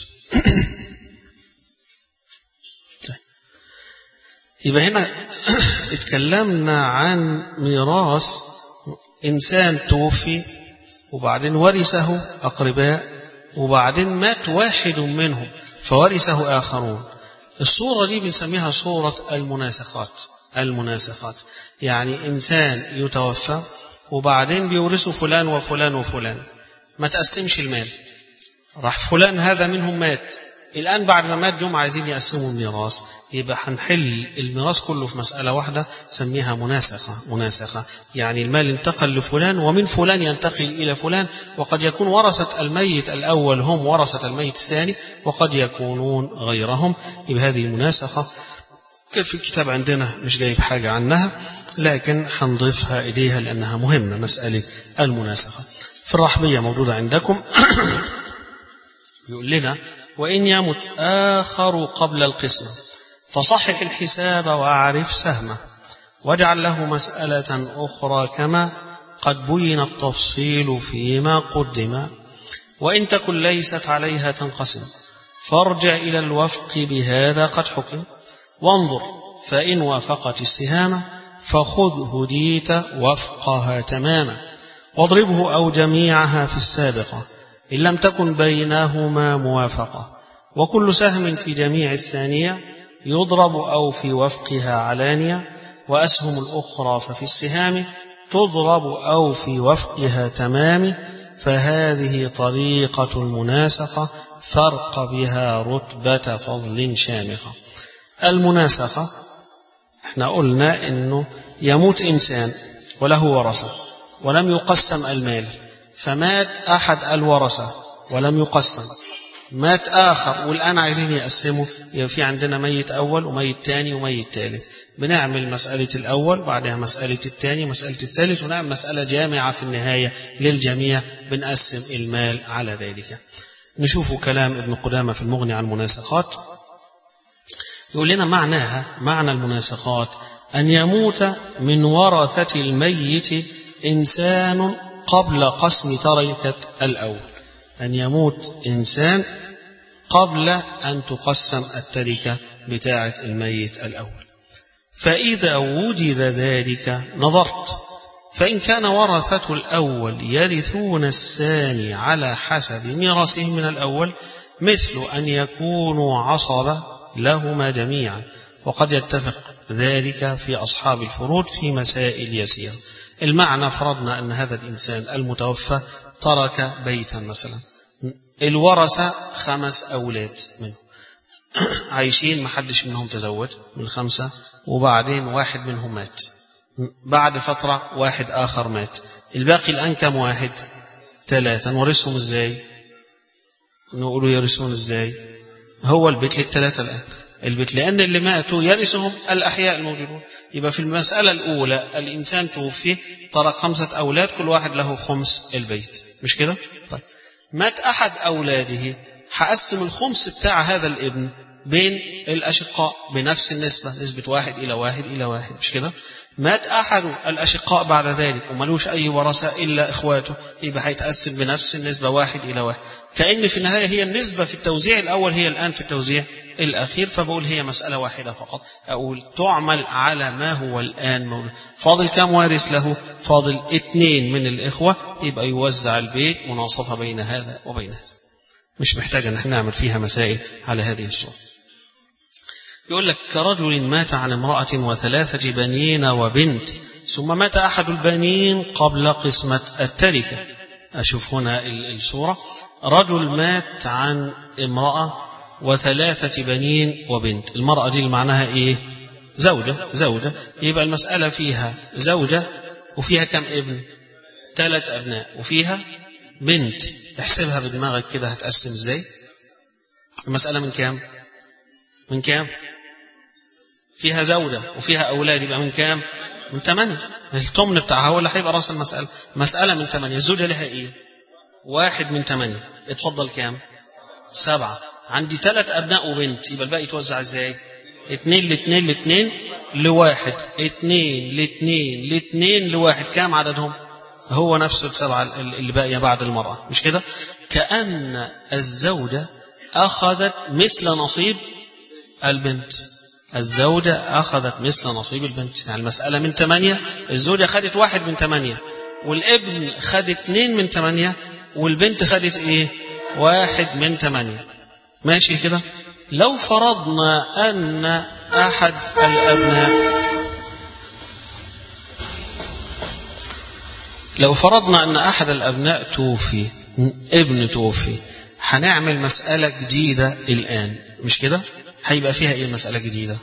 يبقى هنا اتكلمنا عن ميراث إنسان توفي وبعدين ورثه أقرباء وبعدين مات واحد منهم فورثه آخرون الصورة دي بنسميها صورة المناسخات المناسخات يعني إنسان يتوفى وبعدين بيورثه فلان وفلان وفلان ما تقسمش المال راح فلان هذا منهم مات الآن بعد ما مات جم عايزين يقسموا الميراث يبقى هنحل الميراث كله في مسألة واحدة سميها مناسخة مناسخة يعني المال انتقل لفلان ومن فلان ينتقل إلى فلان وقد يكون ورثة الميت الأول هم ورثة الميت الثاني وقد يكونون غيرهم يبقى هذه مناسخة كان في الكتاب عندنا مش جايب حاجة عنها لكن هنضيفها إليها لأنها مهمة مسألة المناسخة في الرحبية موجودة عندكم يقول لنا وإن يمت آخر قبل القسمة فصحح الحساب وأعرف سهمه واجعل له مسألة أخرى كما قد بين التفصيل فيما قدم وإن تكن ليست عليها تنقسم فارجع إلى الوفق بهذا قد حكم وانظر فإن وافقت السهام فخذ هديت وفقها تماما واضربه أو جميعها في السابقة إن لم تكن بينهما موافقة وكل سهم في جميع الثانية يضرب أو في وفقها علانية وأسهم الأخرى ففي السهام تضرب أو في وفقها تمام فهذه طريقة المناسقة فرق بها رتبة فضل شامخة المناسخة احنا قلنا انه يموت انسان وله ورثة ولم يقسم المال فمات احد الورثة ولم يقسم مات اخر والان عايزين يقسموا يبقى في عندنا ميت اول وميت تاني وميت تالت بنعمل مسألة الأول بعدها مسألة الثاني مسألة الثالث ونعمل مسألة جامعة في النهاية للجميع بنقسم المال على ذلك نشوف كلام ابن قدامة في المغني عن المناسخات يقول لنا معناها معنى المناسخات أن يموت من ورثة الميت إنسان قبل قسم تركة الأول أن يموت إنسان قبل أن تقسم التركة بتاعة الميت الأول فإذا وجد ذلك نظرت فإن كان ورثة الأول يرثون الثاني على حسب ميراثهم من الأول مثل أن يكونوا عصبة لهما جميعا وقد يتفق ذلك في أصحاب الفروض في مسائل يسيرة المعنى فرضنا أن هذا الإنسان المتوفى ترك بيتا مثلا الورثة خمس أولاد منه عايشين محدش منهم تزوج من خمسة وبعدين واحد منهم مات بعد فترة واحد آخر مات الباقي الآن كم واحد ثلاثة نورثهم ازاي نقولوا يرثون ازاي هو البيت للثلاثة الآن البيت لأن اللي ماتوا يرثهم الأحياء الموجودون يبقى في المسألة الأولى الإنسان توفي ترك خمسة أولاد كل واحد له خمس البيت مش كده طيب مات أحد أولاده هقسم الخمس بتاع هذا الابن بين الأشقاء بنفس النسبة نسبة واحد إلى واحد إلى واحد مش كده مات أحد الأشقاء بعد ذلك وملوش أي ورثة إلا إخواته يبقى هيتقسم بنفس النسبة واحد إلى واحد كأن في النهاية هي النسبة في التوزيع الأول هي الآن في التوزيع الأخير فبقول هي مسألة واحدة فقط أقول تعمل على ما هو الآن موجود فاضل كم وارث له فاضل اثنين من الإخوة يبقى يوزع البيت مناصفة بين هذا وبين هذا مش محتاج أن احنا نعمل فيها مسائل على هذه الصورة يقول لك كرجل مات عن امرأة وثلاثة بنين وبنت ثم مات أحد البنين قبل قسمة التركة أشوف هنا الصورة رجل مات عن امرأة وثلاثة بنين وبنت المرأة دي معناها إيه زوجة زوجة يبقى المسألة فيها زوجة وفيها كم ابن ثلاث أبناء وفيها بنت احسبها بدماغك كده هتقسم ازاي المسألة من كام من كام فيها زوجة وفيها أولاد يبقى من كام من ثمانية التمن بتاعها هو اللي هيبقى راس المسألة مسألة من ثمانية الزوجة لها إيه واحد من ثمانية اتفضل كام سبعة عندي ثلاث أبناء وبنت يبقى الباقي يتوزع ازاي اتنين لاتنين لاتنين لواحد اتنين لاتنين لاتنين لواحد كام عددهم هو نفس السبعة اللي باقية بعد المرأة مش كده كأن الزوجة أخذت مثل نصيب البنت الزوجة أخذت مثل نصيب البنت يعني المسألة من ثمانية الزوجة خدت واحد من ثمانية والابن خد اثنين من ثمانية والبنت خدت ايه واحد من ثمانية ماشي كده لو فرضنا أن أحد الأبناء لو فرضنا أن أحد الأبناء توفي ابن توفي هنعمل مسألة جديدة الآن مش كده هيبقى فيها ايه المسألة الجديدة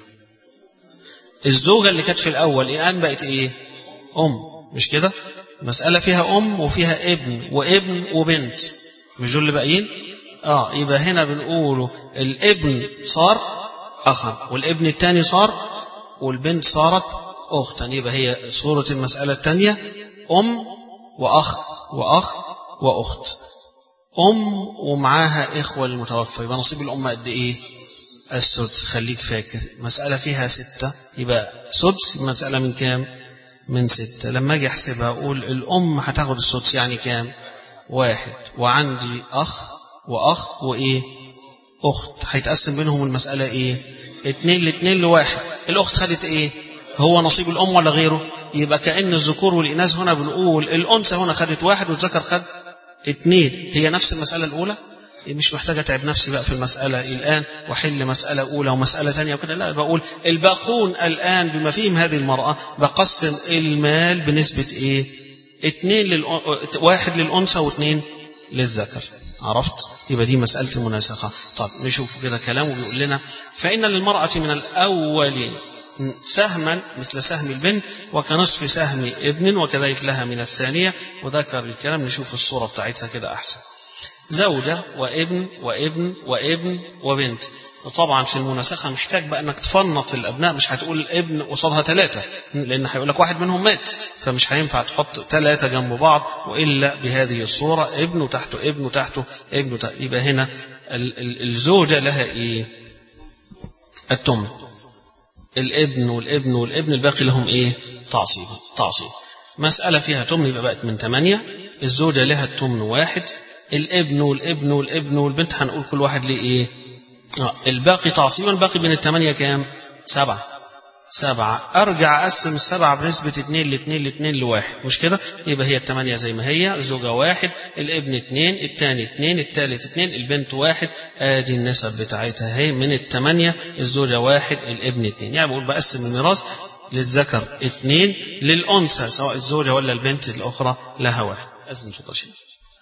الزوجة اللي كانت في الأول الآن بقت ايه أم مش كده مسألة فيها أم وفيها ابن وابن وبنت مش دول اللي باقيين اه يبقى هنا بنقوله الابن صار أخا والابن الثاني صار والبنت صارت أختا يبقى هي صورة المسألة الثانية أم وأخ وأخ وأخت أم ومعاها إخوة للمتوفى يبقى نصيب الأم قد إيه؟ السدس خليك فاكر مسألة فيها ستة يبقى سدس مسألة من كام؟ من ستة لما أجي أحسبها أقول الأم هتاخد السدس يعني كام؟ واحد وعندي أخ وأخ وإيه؟ أخت هيتقسم بينهم المسألة إيه؟ اتنين لاتنين لواحد الأخت خدت إيه؟ هو نصيب الأم ولا غيره؟ يبقى كأن الذكور والإناث هنا بنقول الأنثى هنا خدت واحد والذكر خد اتنين هي نفس المسألة الأولى مش محتاج أتعب نفسي بقى في المسألة الآن وحل مسألة أولى ومسألة ثانية وكده لا بقول الباقون الآن بما فيهم هذه المرأة بقسم المال بنسبة إيه اتنين للأ... واحد للأنثى واثنين للذكر عرفت يبقى دي مسألة المناسخة طب نشوف كده كلامه بيقول لنا فإن للمرأة من الأول سهما مثل سهم البنت وكنصف سهم ابن وكذلك لها من الثانية وذكر الكلام نشوف الصورة بتاعتها كده أحسن زوجة وابن وابن وابن وبنت وطبعا في المناسخة محتاج بقى انك تفنط الابناء مش هتقول الابن قصادها ثلاثة لان هيقول لك واحد منهم مات فمش هينفع تحط ثلاثة جنب بعض والا بهذه الصورة ابن وتحته ابن وتحته ابن وتحته يبقى هنا الزوجة لها ايه التمن الابن والابن والابن الباقي لهم ايه تعصيب تعصيب مسألة فيها تمن يبقى بقت من ثمانية الزوجة لها التمن واحد الابن والابن والابن والبنت هنقول كل واحد ليه ايه آه. الباقي تعصيبا باقي بين الثمانية كام سبعة سبعة أرجع أقسم السبعة بنسبة اتنين لاتنين لاتنين لواحد مش كده يبقى هي الثمانية زي ما هي الزوجة واحد الابن اتنين التاني اتنين التالت اتنين البنت واحد آدي النسب بتاعتها هي من الثمانية الزوجة واحد الابن اتنين يعني بقول بقسم الميراث للذكر اتنين للأنثى سواء الزوجة ولا البنت الأخرى لها واحد أذن تفضل شيء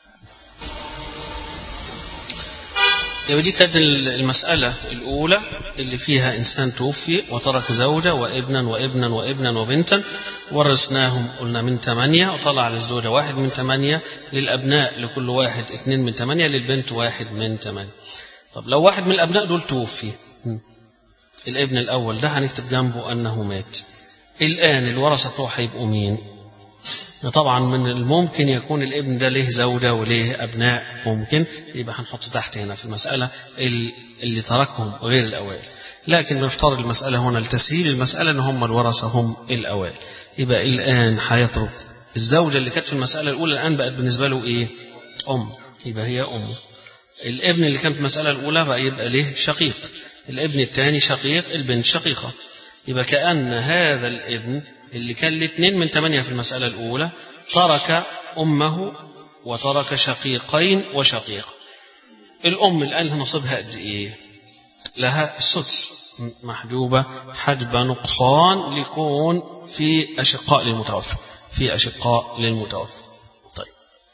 يبقى دي كانت المسألة الأولى اللي فيها إنسان توفي وترك زوجة وابنا وابنا وابنا وبنتا ورثناهم قلنا من ثمانية وطلع للزوجة واحد من ثمانية للأبناء لكل واحد اثنين من ثمانية للبنت واحد من ثمانية طب لو واحد من الأبناء دول توفي الابن الأول ده هنكتب جنبه أنه مات الآن الورثة بتوعه هيبقوا مين؟ طبعا من الممكن يكون الابن ده له زوجة وله أبناء ممكن يبقى هنحط تحت هنا في المسألة اللي تركهم غير الأوائل لكن بنفترض المسألة هنا لتسهيل المسألة أن هم الورثة هم الأوائل يبقى الآن هيترك الزوجة اللي كانت في المسألة الأولى الآن بقت بالنسبة له إيه أم يبقى هي أم الابن اللي كان في المسألة الأولى بقى يبقى له شقيق الابن الثاني شقيق البنت شقيقة يبقى كأن هذا الابن اللي كان الاثنين من ثمانية في المسألة الأولى ترك أمه وترك شقيقين وشقيق الأم الآن نصيبها قد إيه لها السدس محجوبة حجب نقصان ليكون في أشقاء للمتوفى في أشقاء للمتوفى طيب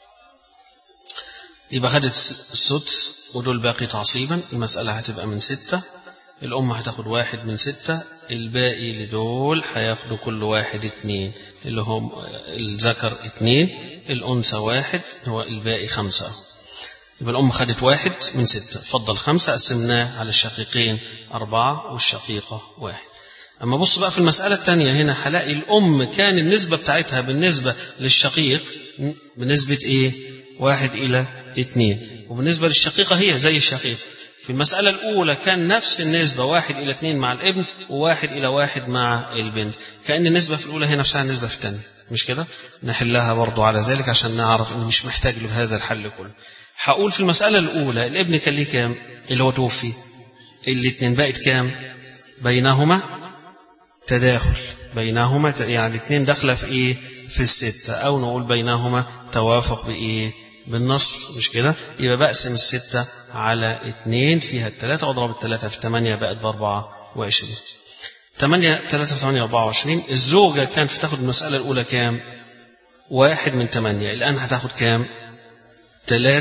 يبقى خدت السدس ودول باقي تعصيبا المسألة هتبقى من ستة الأم هتاخد واحد من ستة الباقي لدول هياخدوا كل واحد اتنين اللي هم الذكر اتنين الأنثى واحد هو الباقي خمسة يبقى الأم خدت واحد من ستة تفضل خمسة قسمناه على الشقيقين أربعة والشقيقة واحد أما بص بقى في المسألة الثانية هنا هلاقي الأم كان النسبة بتاعتها بالنسبة للشقيق بنسبة إيه؟ واحد إلى اتنين وبالنسبة للشقيقة هي زي الشقيق في المسألة الأولى كان نفس النسبة واحد إلى اثنين مع الابن وواحد إلى واحد مع البنت كأن النسبة في الأولى هي نفسها النسبة في الثانية مش كده نحلها برضو على ذلك عشان نعرف إنه مش محتاج له هذا الحل كله هقول في المسألة الأولى الابن كان ليه كام اللي هو توفي الاثنين بقت كام بينهما تداخل بينهما يعني الاثنين داخله في ايه في الستة او نقول بينهما توافق بايه بالنصف مش كده يبقى بقسم الستة على اثنين فيها الثلاثة واضرب الثلاثة في ثمانية بقت بأربعة وعشرين ثمانية ثلاثة في ثمانية أربعة وعشرين الزوجة كانت تاخد المسألة الأولى كام واحد من ثمانية الآن هتاخد كام ثلاثة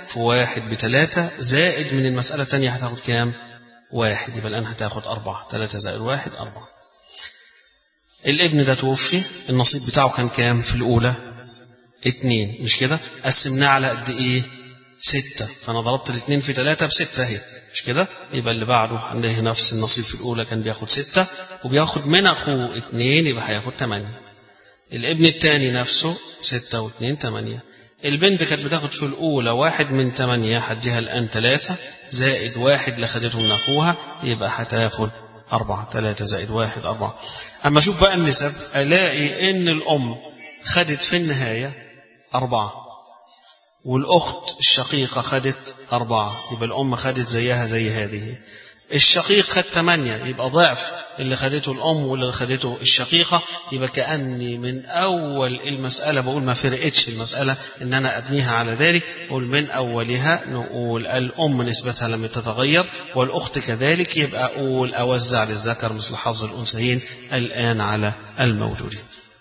في واحد بتلاتة زائد من المسألة الثانية هتاخد كام؟ واحد يبقى الآن هتاخد أربعة تلاتة زائد واحد أربعة الابن ده توفي النصيب بتاعه كان كام في الأولى اتنين مش كده قسمناه على قد ايه ستة فأنا ضربت الاتنين في تلاتة بستة اهي مش كده يبقى اللي بعده عنده نفس النصيب في الأولى كان بياخد ستة وبياخد من أخوه اتنين يبقى هياخد تمانية الابن التاني نفسه ستة واتنين تمانية البنت كانت بتاخد في الأولى واحد من تمانية هديها الآن تلاتة زائد واحد اللي خدته من أخوها يبقى هتاخد أربعة تلاتة زائد واحد أربعة أما أشوف بقى النسب ألاقي إن الأم خدت في النهاية أربعة والأخت الشقيقة خدت أربعة يبقى الأم خدت زيها زي هذه الشقيق خد ثمانية يبقى ضعف اللي خدته الأم واللي خدته الشقيقة يبقى كأني من أول المسألة بقول ما فرقتش المسألة إن أنا أبنيها على ذلك قول من أولها نقول الأم نسبتها لم تتغير والأخت كذلك يبقى أقول أوزع للذكر مثل حظ الأنثيين الآن على الموجودين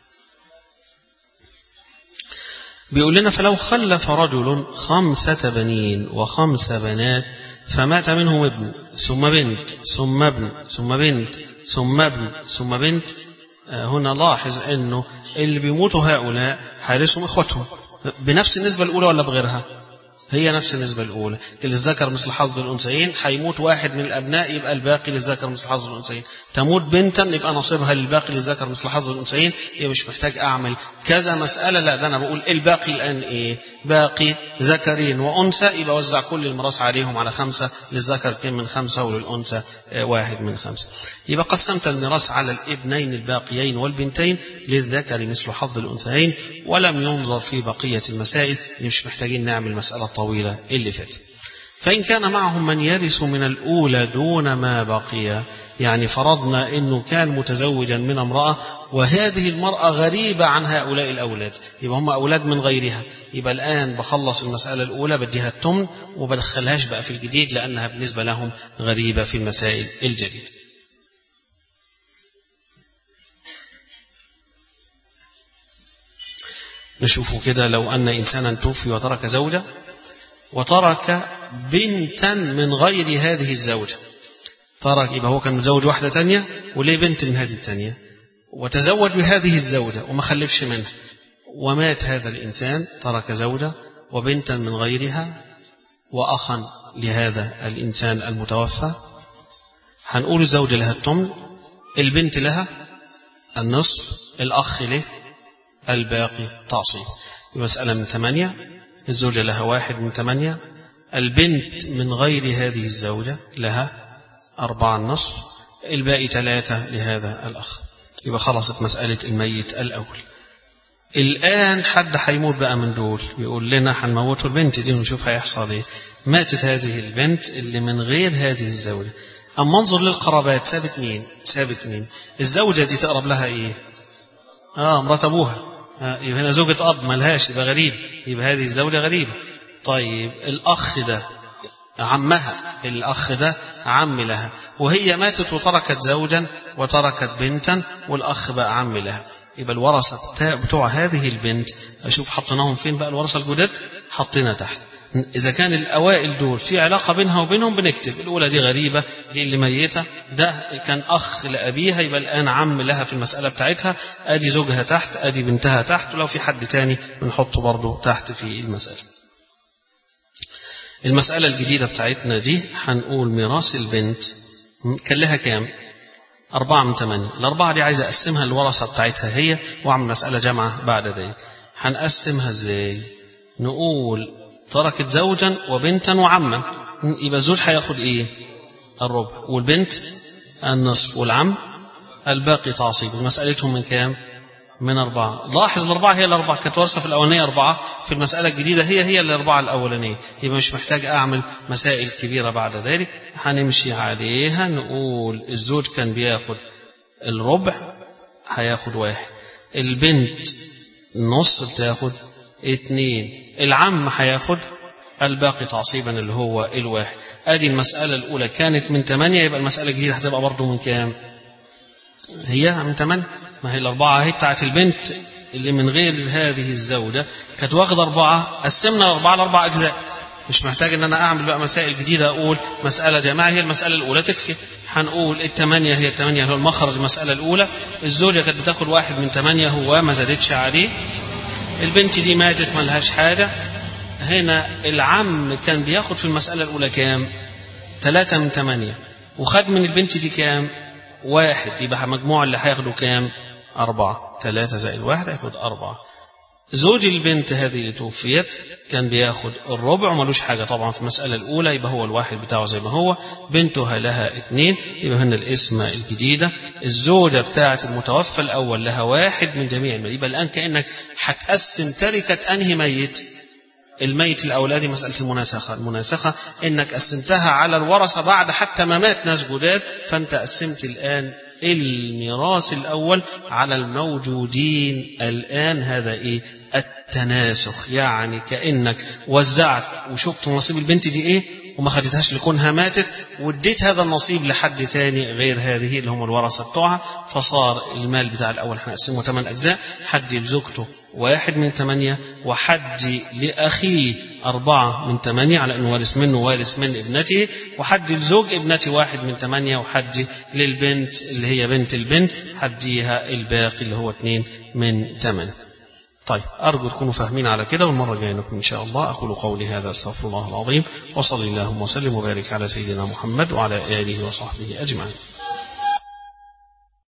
بيقول لنا فلو خلف رجل خمسة بنين وخمس بنات فمات منهم ابن ثم بنت ثم ابن ثم بنت ثم ابن ثم بنت هنا لاحظ انه اللي بيموتوا هؤلاء حارسهم اخوتهم بنفس النسبة الأولى ولا بغيرها؟ هي نفس النسبة الأولى للذكر مثل حظ الأنثيين هيموت واحد من الأبناء يبقى الباقي للذكر مثل حظ الأنثيين تموت بنتا يبقى نصيبها للباقي للذكر مثل حظ الأنثيين يبقى مش محتاج أعمل كذا مسألة لا ده أنا بقول الباقي الآن إيه باقي ذكرين وأنثى يبقى وزع كل الميراث عليهم على خمسة للذكر اثنين من خمسة وللأنثى واحد من خمسة يبقى قسمت الميراث على الابنين الباقيين والبنتين للذكر مثل حظ الأنثيين ولم ينظر في بقية المسائل اللي مش محتاجين نعمل مسألة طويلة اللي فاتت فإن كان معهم من يرث من الأولى دون ما بقي يعني فرضنا أنه كان متزوجا من امرأة وهذه المرأة غريبة عن هؤلاء الأولاد يبقى هم أولاد من غيرها يبقى الآن بخلص المسألة الأولى بديها التمن وبدخلهاش بقى في الجديد لأنها بالنسبة لهم غريبة في المسائل الجديدة نشوفوا كده لو أن إنسانا توفي وترك زوجة وترك بنتا من غير هذه الزوجة ترك يبقى هو كان متزوج واحدة تانية وليه بنت من هذه التانية وتزوج بهذه الزوجة وما خلفش منها ومات هذا الإنسان ترك زوجة وبنتا من غيرها وأخا لهذا الإنسان المتوفى هنقول الزوجة لها التمن البنت لها النصف الأخ له الباقي تعصيب مسألة من ثمانية الزوجة لها واحد من ثمانية البنت من غير هذه الزوجة لها أربعة النصف الباقي ثلاثة لهذا الأخ يبقى خلصت مسألة الميت الأول الآن حد هيموت بقى من دول بيقول لنا هنموتوا البنت دي ونشوف هيحصل ايه ماتت هذه البنت اللي من غير هذه الزوجة أما انظر للقرابات سابت مين سابت مين الزوجة دي تقرب لها ايه اه مرات أبوها آه يبقى هنا زوجة أب ملهاش يبقى غريب يبقى هذه الزوجة غريبة طيب الأخ ده عمها الأخ ده عم لها وهي ماتت وتركت زوجا وتركت بنتا والأخ بقى عم لها يبقى الورثة بتوع هذه البنت أشوف حطيناهم فين بقى الورثة الجدد حطينا تحت إذا كان الأوائل دول في علاقة بينها وبينهم بنكتب الأولى دي غريبة دي اللي ميتة ده كان أخ لأبيها يبقى الآن عم لها في المسألة بتاعتها أدي زوجها تحت أدي بنتها تحت ولو في حد تاني بنحطه برضه تحت في المسألة المسألة الجديدة بتاعتنا دي هنقول ميراث البنت كان لها كام؟ أربعة من ثمانية الأربعة دي عايزة أقسمها الورثة بتاعتها هي وأعمل مسألة جامعة بعد ذلك هنقسمها إزاي؟ نقول تركت زوجا وبنتا وعما يبقى الزوج هياخد إيه؟ الربع والبنت النصف والعم الباقي تعصيب مسألتهم من كام؟ من أربعة لاحظ الأربعة هي الأربعة كانت ورثة في الأولانية أربعة في المسألة الجديدة هي هي الأربعة الأولانية يبقى مش محتاج أعمل مسائل كبيرة بعد ذلك هنمشي عليها نقول الزوج كان بياخد الربع هياخد واحد البنت نص بتاخد اتنين العم هياخد الباقي تعصيبا اللي هو الواحد ادي المسألة الأولى كانت من ثمانية يبقى المسألة الجديدة هتبقى برضه من كام؟ هي من ثمانية ما هي الأربعة هي بتاعت البنت اللي من غير هذه الزوجة كانت واخدة أربعة قسمنا الأربعة لأربع أجزاء مش محتاج ان انا اعمل بقى مسائل جديده اقول مساله جماعه هي المساله الاولى تكفي هنقول الثمانيه هي الثمانيه اللي هو المخرج المساله الاولى الزوجه كانت بتاخد واحد من ثمانيه هو ما زادتش عليه البنت دي ماتت ما لهاش حاجه هنا العم كان بياخد في المساله الاولى كام ثلاثة من ثمانية وخد من البنت دي كام واحد يبقى مجموع اللي هياخده كام أربعة ثلاثة زائد واحد هياخد أربعة زوج البنت هذه اللي توفيت كان بياخد الربع وملوش حاجة طبعا في المسألة الأولى يبقى هو الواحد بتاعه زي ما هو بنتها لها اثنين يبقى هنا الاسم الجديدة الزوجة بتاعة المتوفى الأول لها واحد من جميع المال يبقى الآن كأنك هتقسم تركة أنهي ميت الميت الأولادي مسألة المناسخة المناسخة إنك قسمتها على الورثة بعد حتى ما مات ناس جداد فأنت قسمت الآن الميراث الأول على الموجودين الآن هذا إيه التناسخ يعني كأنك وزعت وشفت نصيب البنت دي إيه وما خدتهاش لكونها ماتت واديت هذا النصيب لحد تاني غير هذه اللي هم الورثة بتوعها فصار المال بتاع الأول هنقسمه ثمان أجزاء حد لزوجته واحد من ثمانية وحد لأخيه أربعة من ثمانية على أنه وارث منه وارث من ابنته وحد لزوج ابنتي واحد من ثمانية وحد للبنت اللي هي بنت البنت حديها الباقي اللي هو اثنين من ثمانية طيب أرجو تكونوا فاهمين على كده والمرة الجاية نكون إن شاء الله أقول قولي هذا أستغفر الله العظيم وصلي اللهم وسلم وبارك على سيدنا محمد وعلى آله وصحبه أجمعين